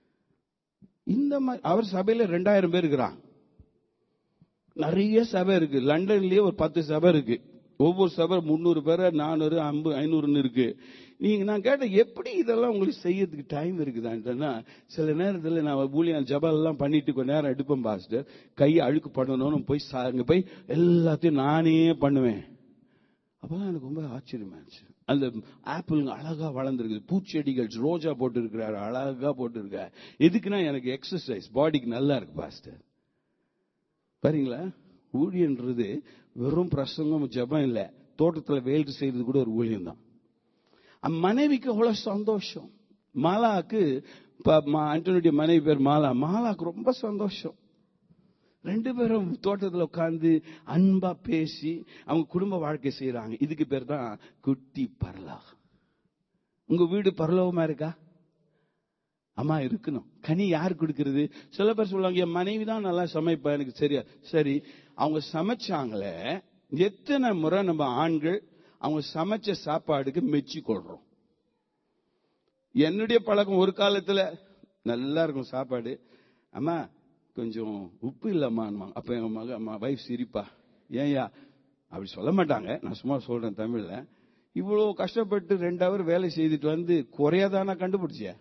C: இந்த மாதிரி அவர் சபையில ரெண்டாயிரம் பேர் இருக்கிறான் நிறைய சபை இருக்கு லண்டன்லயே ஒரு பத்து சபை இருக்கு ஒவ்வொரு சபை முந்நூறு பேர் நானூறு ஐம்பது ஐநூறுன்னு இருக்கு நீங்க நான் கேட்டேன் எப்படி இதெல்லாம் உங்களுக்கு செய்யறதுக்கு டைம் இருக்குதான்ட்டா சில நேரத்துல நான் ஊழியம் ஜபம் எல்லாம் பண்ணிட்டு கொஞ்ச நேரம் எடுப்பேன் பாஸ்டர் கை அழுக்கு பண்ணணும்னு போய் சா- அங்க போய் எல்லாத்தையும் நானே பண்ணுவேன் அப்பதான் எனக்கு ரொம்ப ஆச்சரியமா இருந்துச்சு அந்த ஆப்பிள் அழகா வளர்ந்துருக்குது பூச்செடிகள் ரோஜா போட்டு இருக்கிறாரு அழகா போட்டு இருக்காரு எதுக்குன்னா எனக்கு எக்ஸசைஸ் பாடிக்கு நல்லா இருக்கு பாஸ்டர் பாருங்களா ஊழியன்றது வெறும் பிரசங்கம் ஜெபம் இல்ல தோட்டத்துல வேலை செய்யறது கூட ஒரு ஊழியம் தான் மனைவிக்கு அவ்வளவு சந்தோஷம் மாலாக்கு ப- மா- ஆண்டனியுடைய மனைவி பேர் மாலா மாலாக்கு ரொம்ப சந்தோஷம் ரெண்டு பேரும் தோட்டத்துல உட்கார்ந்து அன்பா பேசி அவங்க குடும்ப வாழ்க்கை செய்யறாங்க இதுக்கு பேர் தான் குட்டி பரலோகம் உங்க வீடு பரலோகமா இருக்கா அம்மா இருக்கணும் கனி யார் கொடுக்கிறது சில பேர் சொல்லுவாங்க என் மனைவி தான் நல்லா சமைப்பா எனக்கு சரியா சரி அவங்க சமைச்சாங்களே எத்தனை முறை நம்ம ஆண்கள் அவங்க சமைச்ச சாப்பாடுக்கு மெச்சி கொள்றோம் என்னுடைய பழக்கம் ஒரு காலத்துல நல்லா இருக்கும் சாப்பாடு அம்மா கொஞ்சம் உப்பு இல்லம்மா அப்ப எங்க மக வைஃப் சிரிப்பா ஏன்யா அப்படி சொல்ல மாட்டாங்க நான் சும்மா சொல்றேன் தமிழ்ல இவ்வளவு கஷ்டப்பட்டு ரெண்டு ஹவர் வேலை செய்துட்டு வந்து குறையாதானா கண்டுபிடிச்சிய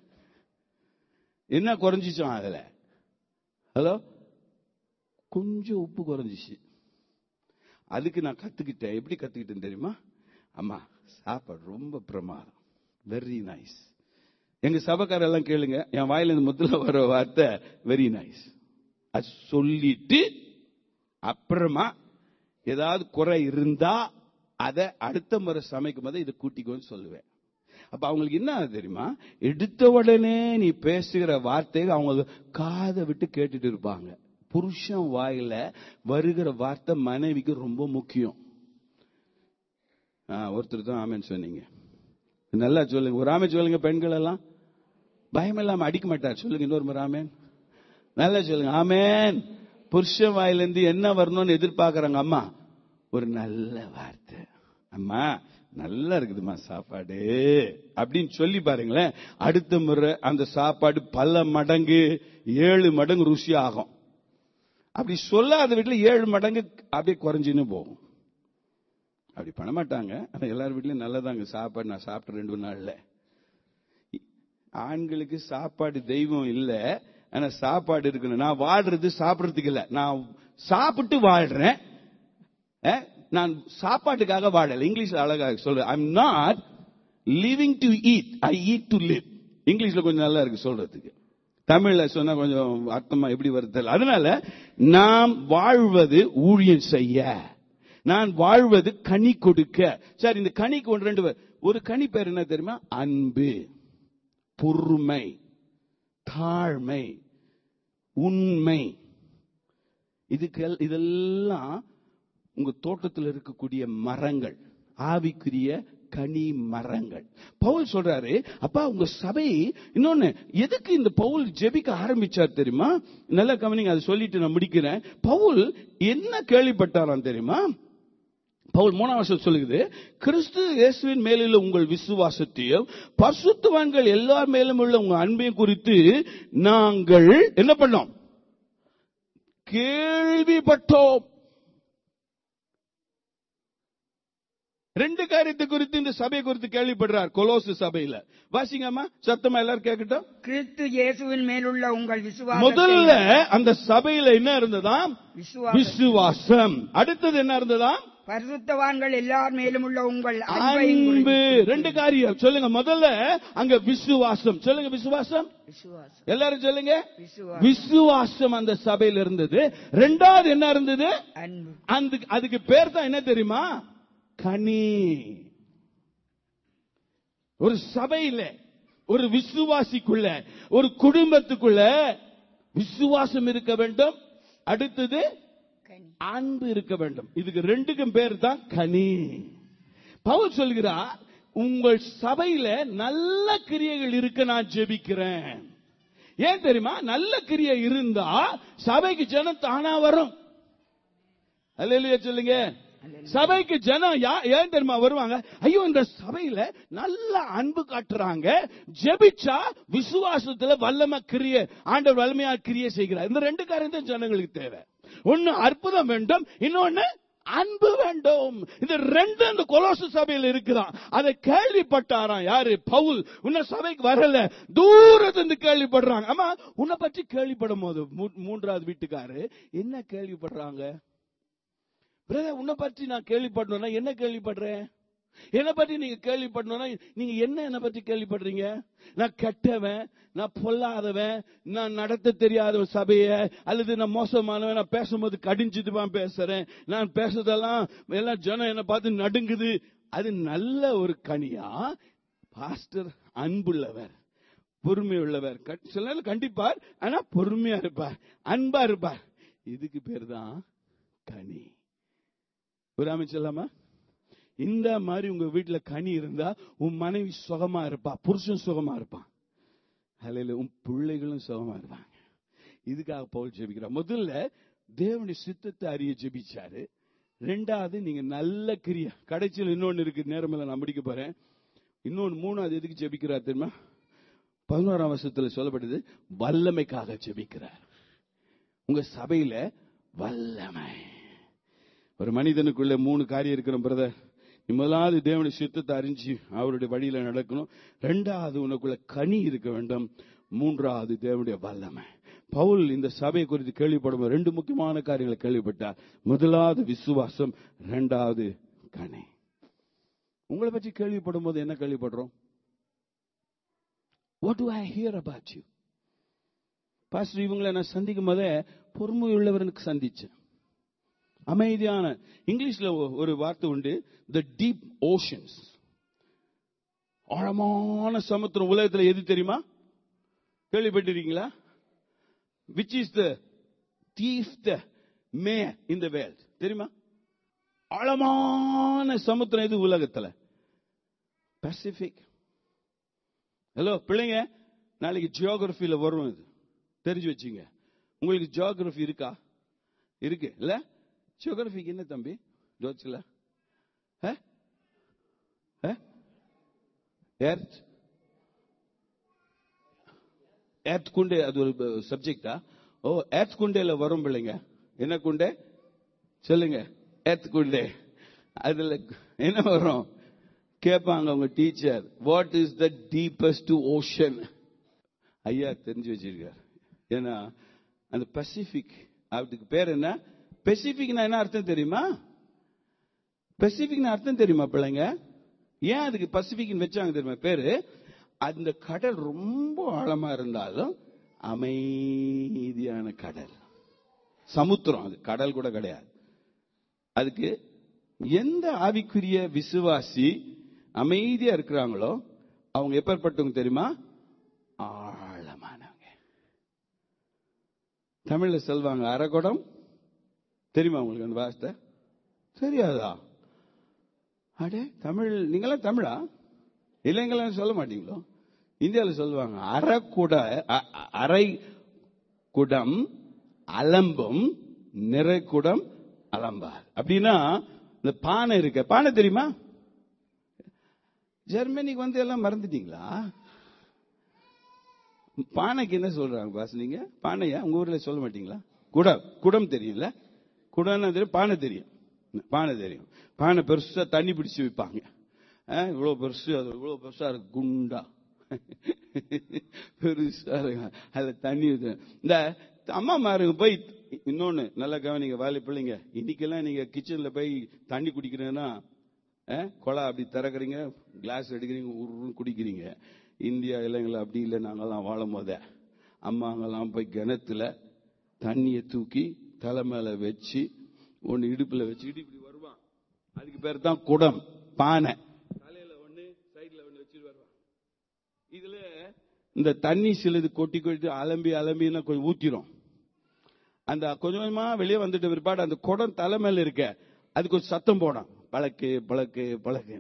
C: என்ன குறைஞ்சிச்சோம் அதுல ஹலோ கொஞ்சம் உப்பு குறைஞ்சிச்சு அதுக்கு நான் கத்துக்கிட்டேன் எப்படி கத்துக்கிட்டேன் தெரியுமா அம்மா சாப்பாடு ரொம்ப பிரமாதம் வெரி நைஸ் எங்க சபக்காரெல்லாம் கேளுங்க என் வாயில இருந்து முதல்ல வர வார்த்தை வெரி நைஸ் அது சொல்லிட்டு அப்புறமா ஏதாவது குறை இருந்தா அதை அடுத்த முறை சமைக்கும் போது இதை கூட்டிக்கோன்னு சொல்லுவேன் அப்ப அவங்களுக்கு என்ன ஆகுது தெரியுமா எடுத்த உடனே நீ பேசுகிற வார்த்தைகள் அவங்க காதை விட்டு கேட்டுட்டு இருப்பாங்க புருஷன் வாயில வருகிற வார்த்தை மனைவிக்கு ரொம்ப முக்கியம் ஆ, ஒருத்தர் தான் ஆமேன்னு சொன்னீங்க நல்லா சொல்லுங்க ஒரு ஆமே சொல்லுங்க பெண்கள் எல்லாம் பயம் இல்லாம அடிக்க மாட்டார் சொல்லுங்க இன்னொரு முறை ஆமேன் நல்லா சொல்லுங்க ஆமேன் புருஷன் வாயிலிருந்து என்ன வரணும்னு எதிர்பார்க்கறாங்க அம்மா ஒரு நல்ல வார்த்தை அம்மா நல்லா இருக்குதுமா சாப்பாடு அப்படின்னு சொல்லி பாருங்களேன் அடுத்த முறை அந்த சாப்பாடு பல மடங்கு ஏழு மடங்கு ருசி ஆகும் அப்படி சொல்லாத வீட்டுல ஏழு மடங்கு அப்படியே குறைஞ்சின்னு போகும் அப்படி பண்ண மாட்டாங்க ஆனா எல்லார் வீட்லயும் நல்லதாங்க சாப்பாடு நான் சாப்பிட்ட ரெண்டு நாள்ல ஆண்களுக்கு சாப்பாடு தெய்வம் இல்ல ஆனா சாப்பாடு இருக்கணும் நான் வாழ்றது சாப்பிடுறதுக்கு இல்ல நான் சாப்பிட்டு வாழ்றேன் அஹ், நான் சாப்பாட்டுக்காக வாழல இங்கிலீஷ்ல அழகாக சொல்றேன் I'm not living to eat I eat to live இங்கிலீஷ்ல கொஞ்சம் நல்லா இருக்கு சொல்றதுக்கு தமிழ்ல சொன்னா கொஞ்சம் அர்த்தமா எப்படி வருது தெரியல அதனால நாம் வாழ்வது ஊழியம் செய்ய நான் வாழ்வது கனி கொடுக்க சார் இந்த கனிக்கு ஒன்று ரெண்டு பேர் ஒரு கனி பேர் என்ன தெரியுமா அன்பு பொறுமை தாழ்மை உண்மை இதுக்கு எல்- இதெல்லாம் உங்க தோட்டத்தில் இருக்கக்கூடிய மரங்கள் ஆவிக்குரிய கனி மரங்கள் பவுல் சொல்றாரு அப்பா உங்க சபை இன்னொன்னு எதுக்கு இந்த பவுல் ஜெபிக்க ஆரம்பிச்சார் தெரியுமா நல்ல கவனிங்க அதை சொல்லிட்டு நான் முடிக்கிறேன் பவுல் என்ன கேள்விப்பட்டாராம் தெரியுமா பவுல் மூணாம் வருஷம் சொல்லுகிறது கிறிஸ்து இயேசுவின் மேலுள்ள உங்கள் விசுவாசத்தையும் பரிசுத்தவான்கள் எல்லார் மேலும் உள்ள உங்க அன்பையும் குறித்து நாங்கள் என்ன பண்ணோம் கேள்விப்பட்டோம் ரெண்டு காரியத்தை குறித்து இந்த சபை குறித்து கேள்விப்படுறார் கொலோசு சபையில வாசிங்கம்மா சத்தமா எல்லாரும் கேட்கட்டும்
D: கிறிஸ்து இயேசுவின் மேலுள்ள உங்கள் விசுவாசத்தை
C: முதல்ல அந்த சபையில என்ன இருந்ததாம்
D: விசுவாசம்
C: விசுவாசம் அடுத்தது என்ன இருந்ததாம்
D: பரிசுத்தவான்கள் எல்லார் மேலும் உள்ள உங்கள் அன்பையும்
C: அன்பு
D: குறித்து.
C: ரெண்டு காரியம் சொல்லுங்க முதல்ல அங்க விசுவாசம் சொல்லுங்க விசுவாசம்
D: விசுவாசம்
C: எல்லாரும் சொல்லுங்க
D: விசுவாசம்
C: விசுவாசம் அந்த சபையில இருந்தது ரெண்டாவது என்ன இருந்தது
D: அன்பு
C: அந்த அதுக்கு பேர் தான் என்ன தெரியுமா கனி ஒரு சபையில ஒரு விசுவாசிக்குள்ள ஒரு குடும்பத்துக்குள்ள விசுவாசம் இருக்க வேண்டும் அடுத்தது
D: கனி
C: அன்பு இருக்க வேண்டும் இதுக்கு ரெண்டுக்கும் பேர் தான் கனி பவுல் சொல்கிறார் உங்கள் சபையில நல்ல கிரியைகள் இருக்க நான் ஜெபிக்கிறேன் ஏன் தெரியுமா நல்ல கிரியை இருந்தா சபைக்கு ஜனம் தானா வரும் அல்லையா சொல்லுங்க சபைக்கு ஜனம் யா- ஏன் தெரியுமா வருவாங்க ஐயோ இந்த சபையில நல்ல அன்பு காட்டுறாங்க ஜெபிச்சா விசுவாசத்துல வல்லம கிரிய ஆண்டவர் வல்லமையா கிரியை செய்கிறார் இந்த ரெண்டு காரியம் தான் ஜனங்களுக்கு தேவை ஒன்னு அற்புதம் வேண்டும் இன்னொன்னு அன்பு வேண்டும் இந்த ரெண்டு அந்த கொலோசு சபையில் இருக்குதான் அதை கேள்விப்பட்டாராம் யாரு பவுல் உன்ன சபைக்கு வரல தூரத்துல இருந்து கேள்விப்படுறாங்க ஆமா உன்னை பற்றி கேள்விப்படும் போது மூ- மூன்றாவது வீட்டுக்காரு என்ன கேள்விப்படுறாங்க பிரதர் உன்னை பற்றி நான் கேள்விப்படணும்னா என்ன கேள்விப்படுறேன் என்னை பற்றி நீங்க கேள்விப்படணும்னா நீங்க என்ன என்னை பற்றி கேள்விப்படுறீங்க நான் கெட்டவன் நான் பொல்லாதவன் நான் நடத்த தெரியாத ஒரு சபைய அல்லது நான் மோசமானவன் நான் பேசும்போது கடிஞ்சிட்டுதான் பேசுறேன் நான் பேசுறதெல்லாம் எல்லாம் ஜனம் என்னை பார்த்து நடுங்குது அது நல்ல ஒரு கனியா பாஸ்டர் அன்புள்ளவர் பொறுமை உள்ளவர் கட்- சில நேரம் கண்டிப்பார் ஆனா பொறுமையா இருப்பார் அன்பா இருப்பார் இதுக்கு பேர் தான் கனி ஒரு அமைச்சலாமா இந்த மாதிரி உங்க வீட்டுல கனி இருந்தா உன் மனைவி சுகமா இருப்பா புருஷன் சுகமா இருப்பான் அல்ல உன் பிள்ளைகளும் சுகமா இருப்பாங்க இதுக்காக பவுல் ஜெபிக்கிறார் முதல்ல தேவனுடைய சித்தத்தை அறிய ஜெபிச்சாரு ரெண்டாவது நீங்க நல்ல கிரியா கடைசியில் இன்னொன்னு இருக்கு நேரம் நான் முடிக்க போறேன் இன்னொன்னு மூணாவது எதுக்கு ஜெபிக்கிறார் தெரியுமா பதினோராம் வருஷத்துல சொல்லப்பட்டது வல்லமைக்காக ஜெபிக்கிறார் உங்க சபையில வல்லமை ஒரு மனிதனுக்குள்ள மூணு காரியம் இருக்கணும் பிரதர் நீ முதலாவது தேவனுடைய சித்தத்தை அறிஞ்சு அவருடைய வழியில நடக்கணும் ரெண்டாவது உனக்குள்ள கனி இருக்க வேண்டும் மூன்றாவது தேவனுடைய வல்லமை பவுல் இந்த சபையை குறித்து கேள்விப்படும் போது ரெண்டு முக்கியமான காரியங்களை கேள்விப்பட்டார் முதலாவது விசுவாசம் ரெண்டாவது கனி உங்களை பற்றி கேள்விப்படும் போது என்ன கேள்விப்படுறோம் what do I hear about you pastor இவங்களை நான் சந்திக்கும் போதே பொறுமை உள்ளவருக்கு சந்திச்சேன் அமைதியான இங்கிலீஷ்ல ஒ- ஒரு வார்த்தை உண்டு த டீப் ஓஷன்ஸ் ஆழமான சமுத்திரம் உலகத்துல எது தெரியுமா கேள்விப்பட்டிருக்கீங்களா which is the deep the may in the world தெரியுமா ஆழமான சமுத்திரம் எது உலகத்துல பசிபிக் ஹலோ பிள்ளைங்க நாளைக்கு ஜியோகிராபில வரும் இது தெரிஞ்சு வச்சுங்க உங்களுக்கு ஜியோகிராபி இருக்கா இருக்கு இல்ல ஜியோகிராபிக்கு என்ன தம்பி ஜோதிச்சுல எர்த் எர்த் குண்டே அது ஒரு சப்ஜெக்டா ஓ எர்த் குண்டேல வரும் பிள்ளைங்க என்ன குண்டே சொல்லுங்க எர்த் குண்டே அதுல என்ன வரும் கேட்பாங்க உங்க teacher what is the deepest ocean ஐயா தெரிஞ்சு வச்சிருக்கார் ஏன்னா அந்த பசிபிக் அதுக்கு பேர் என்ன பெசிபிக்னா என்ன அர்த்தம் தெரியுமா பெசிபிக்னா அர்த்தம் தெரியுமா பிள்ளைங்க ஏன் அதுக்கு பசிபிக்னு வச்சாங்க தெரியுமா பேரு அந்த கடல் ரொம்ப ஆழமா இருந்தாலும் அமைதியான கடல் சமுத்திரம் அது கடல் கூட கிடையாது அதுக்கு எந்த ஆவிக்குரிய விசுவாசி அமைதியா இருக்கிறாங்களோ அவங்க எப்பேற்பட்டவங்க தெரியுமா ஆழமானவங்க தமிழ்ல சொல்வாங்க அரைக்குடம் தெரியுமா உங்களுக்கு அந்த வார்த்தை தெரியாதா அடே தமிழ் நீங்களாம் தமிழா இல்லைங்களாம் சொல்ல மாட்டீங்களோ இந்தியாவில் சொல்லுவாங்க அரைக்குட அ- அ- அரை குடம் அலம்பும் நிறைக்குடம் அலம்பார் அப்படின்னா இந்த பானை இருக்க பானை தெரியுமா ஜெர்மனிக்கு வந்து எல்லாம் மறந்துட்டீங்களா பானைக்கு என்ன சொல்றாங்க பாஸ் நீங்க பானையா உங்க ஊர்ல சொல்ல மாட்டீங்களா குடம் குடம் தெரியல குடம்னா தெரியும் பானை தெரியும் பானை தெரியும் பானை பெருசா தண்ணி பிடிச்சு வைப்பாங்க அஹ், இவ்வளவு பெருசு அது இவ்வளவு பெருசா இருக்கு குண்டா பெருசா இருக்கு அதுல தண்ணி ஊத்து. இந்த அம்மா மாருங்க போய் இன்னொன்னு நல்லா கவனிங்க வாலி பிள்ளைங்க இன்னைக்கெல்லாம் நீங்க கிச்சன்ல போய் தண்ணி குடிக்கிறீங்கன்னா அஹ், குழா அப்படி திறக்கறீங்க கிளாஸ் எடுக்கிறீங்க உருன்னு குடிக்கிறீங்க இந்தியா இல்லைங்களா அப்படி இல்லை நாங்கெல்லாம் வாழும் போத அம்மாங்கெல்லாம் போய் கிணத்துல தண்ணியை தூக்கி தலை மேல வச்சு ஒன்னு இடுப்புல வச்சுக்கிட்டு இப்படி வருவான் அதுக்கு பேர் தான் குடம் பானை தலையில ஒண்ணு சைடுல ஒண்ணு வச்சுட்டு வருவான் இதுல இந்த தண்ணி சிலது கொட்டி கொட்டி அலம்பி அலம்பின்னா கொஞ்சம் ஊத்திரும் அந்த கொஞ்சம் கொஞ்சமா வெளியே வந்துட்ட பிற்பாடு அந்த குடம் தலை மேல இருக்க அதுக்கு ஒரு சத்தம் போடும் பழக்கு பழக்கு பழக்கு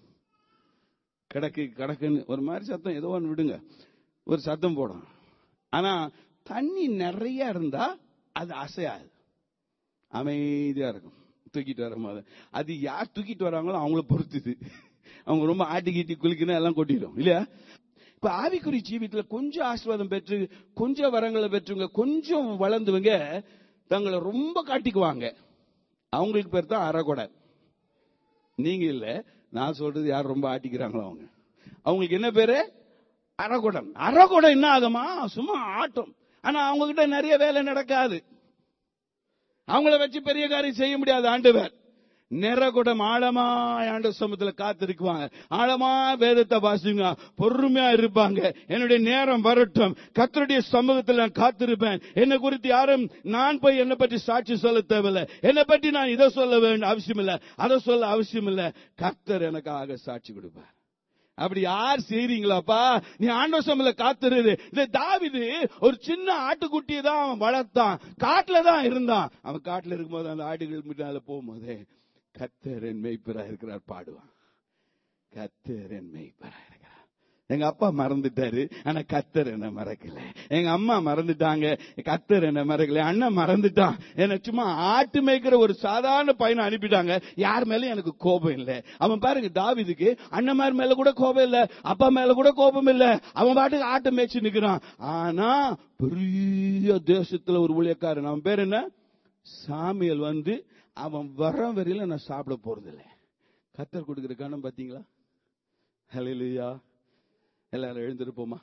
C: கிடக்கு கிடக்குன்னு ஒரு மாதிரி சத்தம் ஏதோ ஒன்று விடுங்க ஒரு சத்தம் போடும் ஆனா தண்ணி நிறைய இருந்தா அது அசையாது அமைதியா இருக்கும் தூக்கிட்டு வரும்போது அது யார் தூக்கிட்டு வராங்களோ அவங்கள பொறுத்துது அவங்க ரொம்ப ஆட்டி கீட்டி குளிக்கணும் எல்லாம் கொட்டிடும் இல்லையா இப்ப ஆவிக்குறி ஜீவித்துல கொஞ்சம் ஆசீர்வாதம் பெற்று கொஞ்சம் வரங்களை பெற்றுங்க கொஞ்சம் வளர்ந்தவங்க தங்களை ரொம்ப காட்டிக்குவாங்க அவங்களுக்கு பேர் தான் அறகொடை நீங்க இல்ல நான் சொல்றது யார் ரொம்ப ஆட்டிக்கிறாங்களோ அவங்க அவங்களுக்கு என்ன பேரு அறகுடம் அறகுடம் என்ன ஆகுமா சும்மா ஆட்டம் ஆனா அவங்க கிட்ட நிறைய வேலை நடக்காது அவங்கள வச்சு பெரிய காரியம் செய்ய முடியாது ஆண்டவர் நிறகுடம் ஆழமா ஆண்டு சமத்துல காத்திருக்குவாங்க ஆழமா வேதத்தை வாசிங்க பொறுமையா இருப்பாங்க என்னுடைய நேரம் வரட்டும் கத்தருடைய சமூகத்தில் நான் காத்திருப்பேன் என்னை குறித்து யாரும் நான் போய் என்னை பற்றி சாட்சி சொல்ல தேவையில்லை என்னை பற்றி நான் இதை சொல்ல வேண்டும் அவசியம் இல்ல அதை சொல்ல அவசியம் இல்ல கத்தர் எனக்காக சாட்சி கொடுப்பார் அப்படி யார் செய்றீங்களாப்பா நீ ஆண்டோசம்ல காத்துருது இந்த தாவிது ஒரு சின்ன ஆட்டுக்குட்டியை தான் அவன் வளர்த்தான் காட்டுல தான் இருந்தான் அவன் காட்டுல இருக்கும்போது அந்த ஆடுகள் முன்னால போகும்போது கத்தர் என் மெய்ப்பரா இருக்கிறார் பாடுவான் கத்தர் என் மெய்ப்பரா இருக்கிறார் எங்க அப்பா மறந்துட்டாரு ஆனா கத்தர் என்ன மறக்கல எங்க அம்மா மறந்துட்டாங்க கத்தர் என்ன மறக்கல அண்ணன் மறந்துட்டான் என்ன சும்மா ஆட்டு மேய்க்கிற ஒரு சாதாரண பையனை அனுப்பிட்டாங்க யார் மேலயும் எனக்கு கோபம் இல்ல அவன் பாருங்க தாவிதுக்கு அண்ணன்மார் மேல கூட கோபம் இல்ல அப்பா மேல கூட கோபம் இல்ல அவன் பாட்டுக்கு ஆட்டை மேய்ச்சி நிக்கிறான் ஆனா பெரிய தேசத்துல ஒரு ஊழியக்காரன் அவன் பேர் என்ன சாமியல் வந்து அவன் வர வரையில நான் சாப்பிட போறது இல்ல கத்தர் கொடுக்கிற கணம் பாத்தீங்களா ஹalleluya எல்லாரும் எழுந்திருப்போமா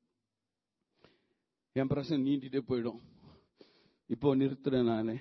C: என் பிரசன் நீண்டிட்டே போயிடும் இப்போ நிறுத்துறேன் நானு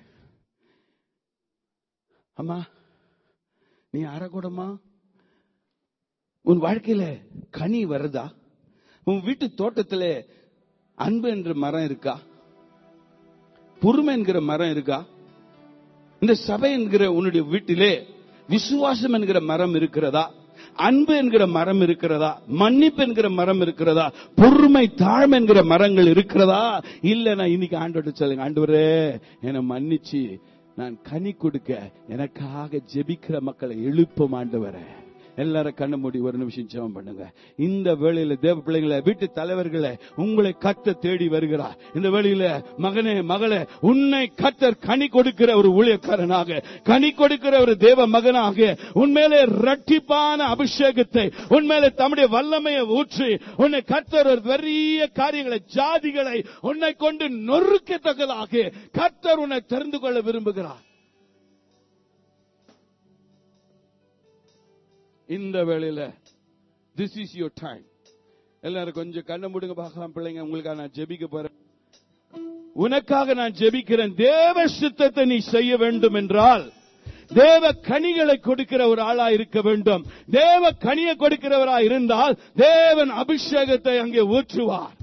C: அம்மா நீ அறக்கூடமா உன் வாழ்க்கையில கனி வருதா உன் வீட்டு தோட்டத்துல அன்பு என்ற மரம் இருக்கா பொறுமை என்கிற மரம் இருக்கா இந்த சபை என்கிற உன்னுடைய வீட்டிலே விசுவாசம் என்கிற மரம் இருக்கிறதா அன்பு என்கிற மரம் இருக்கிறதா மன்னிப்பு என்கிற மரம் இருக்கிறதா பொறுமை தாழ்மை என்கிற மரங்கள் இருக்கிறதா இல்ல நான் இன்னைக்கு ஆண்டோட சொல்லுங்க ஆண்டவரே என்னை மன்னிச்சு நான் கனி கொடுக்க எனக்காக ஜெபிக்கிற மக்களை எழுப்பும் ஆண்டவரே எல்லாரும் கண்ண மூடி ஒரு நிமிஷம் ஜெபம் பண்ணுங்க இந்த வேளையில தேவ பிள்ளைகளை வீட்டு தலைவர்களை உங்களை கத்த தேடி வருகிறார் இந்த வேளையில மகனே மகளே உன்னை கத்தர் கனி கொடுக்கிற ஒரு ஊழியக்காரனாக கனி கொடுக்கிற ஒரு தேவ மகனாக உன்மேலே ரட்டிப்பான அபிஷேகத்தை உன்மேலே தம்முடைய வல்லமையை ஊற்றி உன்னை கத்தர் ஒரு பெரிய காரியங்களை ஜாதிகளை உன்னை கொண்டு நொறுக்கத்தக்கதாக கத்தர் உன்னை தெரிந்து கொள்ள விரும்புகிறார் இந்த வேளையில திஸ் இஸ் யோர் டைம் எல்லாரும் கொஞ்சம் கண்ண மூடுங்க பார்க்கலாம் பிள்ளைங்க உங்களுக்காக நான் ஜெபிக்க போறேன் உனக்காக நான் ஜெபிக்கிறேன் தேவ சித்தத்தை நீ செய்ய வேண்டும் என்றால் தேவ கனிகளை கொடுக்கிற ஒரு ஆளா இருக்க வேண்டும் தேவ கனியை கொடுக்கிறவரா இருந்தால் தேவன் அபிஷேகத்தை அங்கே ஊற்றுவார்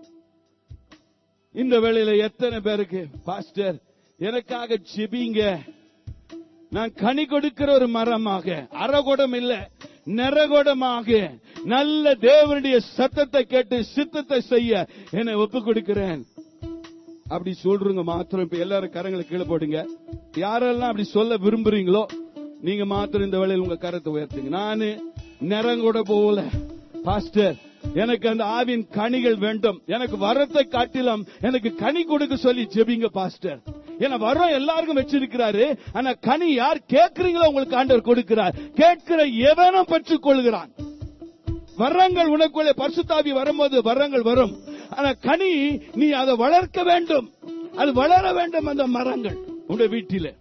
C: இந்த வேளையில எத்தனை பேருக்கு பாஸ்டர் எனக்காக ஜெபிங்க நான் கனி கொடுக்கிற ஒரு மரமாக அறகுடம் இல்ல நிறகுடமாக நல்ல தேவனுடைய சத்தத்தை கேட்டு சித்தத்தை செய்ய என்னை ஒப்பு கொடுக்கிறேன் அப்படி சொல்றவங்க மாத்திரம் இப்ப எல்லாரும் கரங்களை கீழே போடுங்க யாரெல்லாம் அப்படி சொல்ல விரும்புறீங்களோ நீங்க மாத்திரம் இந்த வேளையில் உங்க கரத்தை உயர்த்துங்க நானு நிறங்கூட போல பாஸ்டர் எனக்கு அந்த ஆவின் கனிகள் வேண்டும் எனக்கு வரத்தை காட்டிலும் எனக்கு கனி கொடுக்க சொல்லி ஜெபிங்க பாஸ்டர் ஏன்னா வரம் எல்லாருக்கும் வச்சிருக்கிறாரு ஆனா கனி யார் கேட்கறீங்களோ உங்களுக்கு ஆண்டவர் கொடுக்கிறார் கேட்கிற எவனும் பெற்றுக் கொள்கிறான் வரங்கள் உனக்குள்ளே பரிசுத்தாவி வரும்போது வரங்கள் வரும் ஆனா கனி நீ அதை வளர்க்க வேண்டும் அது வளர வேண்டும் அந்த மரங்கள் உங்க வீட்டிலே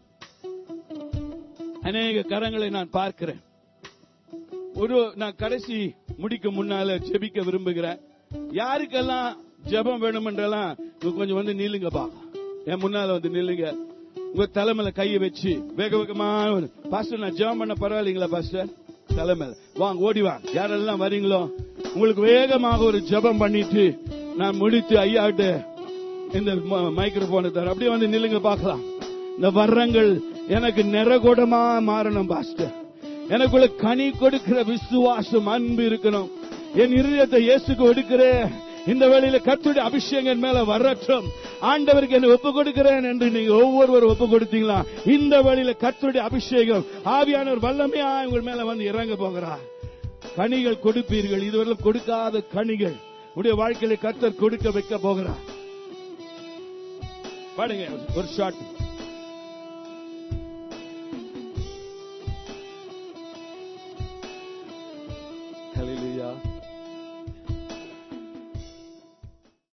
C: அநேக கரங்களை நான் பார்க்கிறேன் ஒரு நான் கடைசி முடிக்க முன்னால ஜெபிக்க விரும்புகிறேன் யாருக்கெல்லாம் ஜெபம் வேணும் என்றெல்லாம் நீங்க கொஞ்சம் வந்து நில்லுங்க பாக்கலாம் என் முன்னால வந்து நில்லுங்க உங்க தலைமையில கையை வச்சு வேக வேகமா வந்து, பாஸ்டர் நான் ஜெபம் பண்ண பரவாயில்லைங்களா பாஸ்டர் தலைமையில வாங்க ஓடி வாங்க யாரெல்லாம் வரீங்களோ உங்களுக்கு வேகமாக ஒரு ஜெபம் பண்ணிட்டு நான் முடித்து ஐயாட்ட இந்த மைக்ரோபோனை தர அப்படியே வந்து நில்லுங்க பார்க்கலாம் இந்த வர்றங்கள் எனக்கு நிறகுடமா மாறணும் பாஸ்டர் எனக்குள்ள கனி கொடுக்கிற விசுவாசம் அன்பு இருக்கணும் என் இருதயத்தை இயேசுக்கு எடுக்கிறேன் இந்த வேளையில கர்த்தருடைய அபிஷேகம் என் மேல வரட்டும் ஆண்டவருக்கு என்ன ஒப்பு கொடுக்கிறேன் என்று நீங்க ஒவ்வொருவரும் ஒப்பு கொடுத்தீங்களா இந்த வேளையில கர்த்தருடைய அபிஷேகம் ஆவியானவர் வல்லமையா உங்கள் மேல வந்து இறங்க போகிறார் கனிகள் கொடுப்பீர்கள் இதுவரை கொடுக்காத கனிகள் உடைய வாழ்க்கையில கர்த்தர் கொடுக்க வைக்க போகிறார் பாடுங்க ஒரு ஷாட் Hallelujah.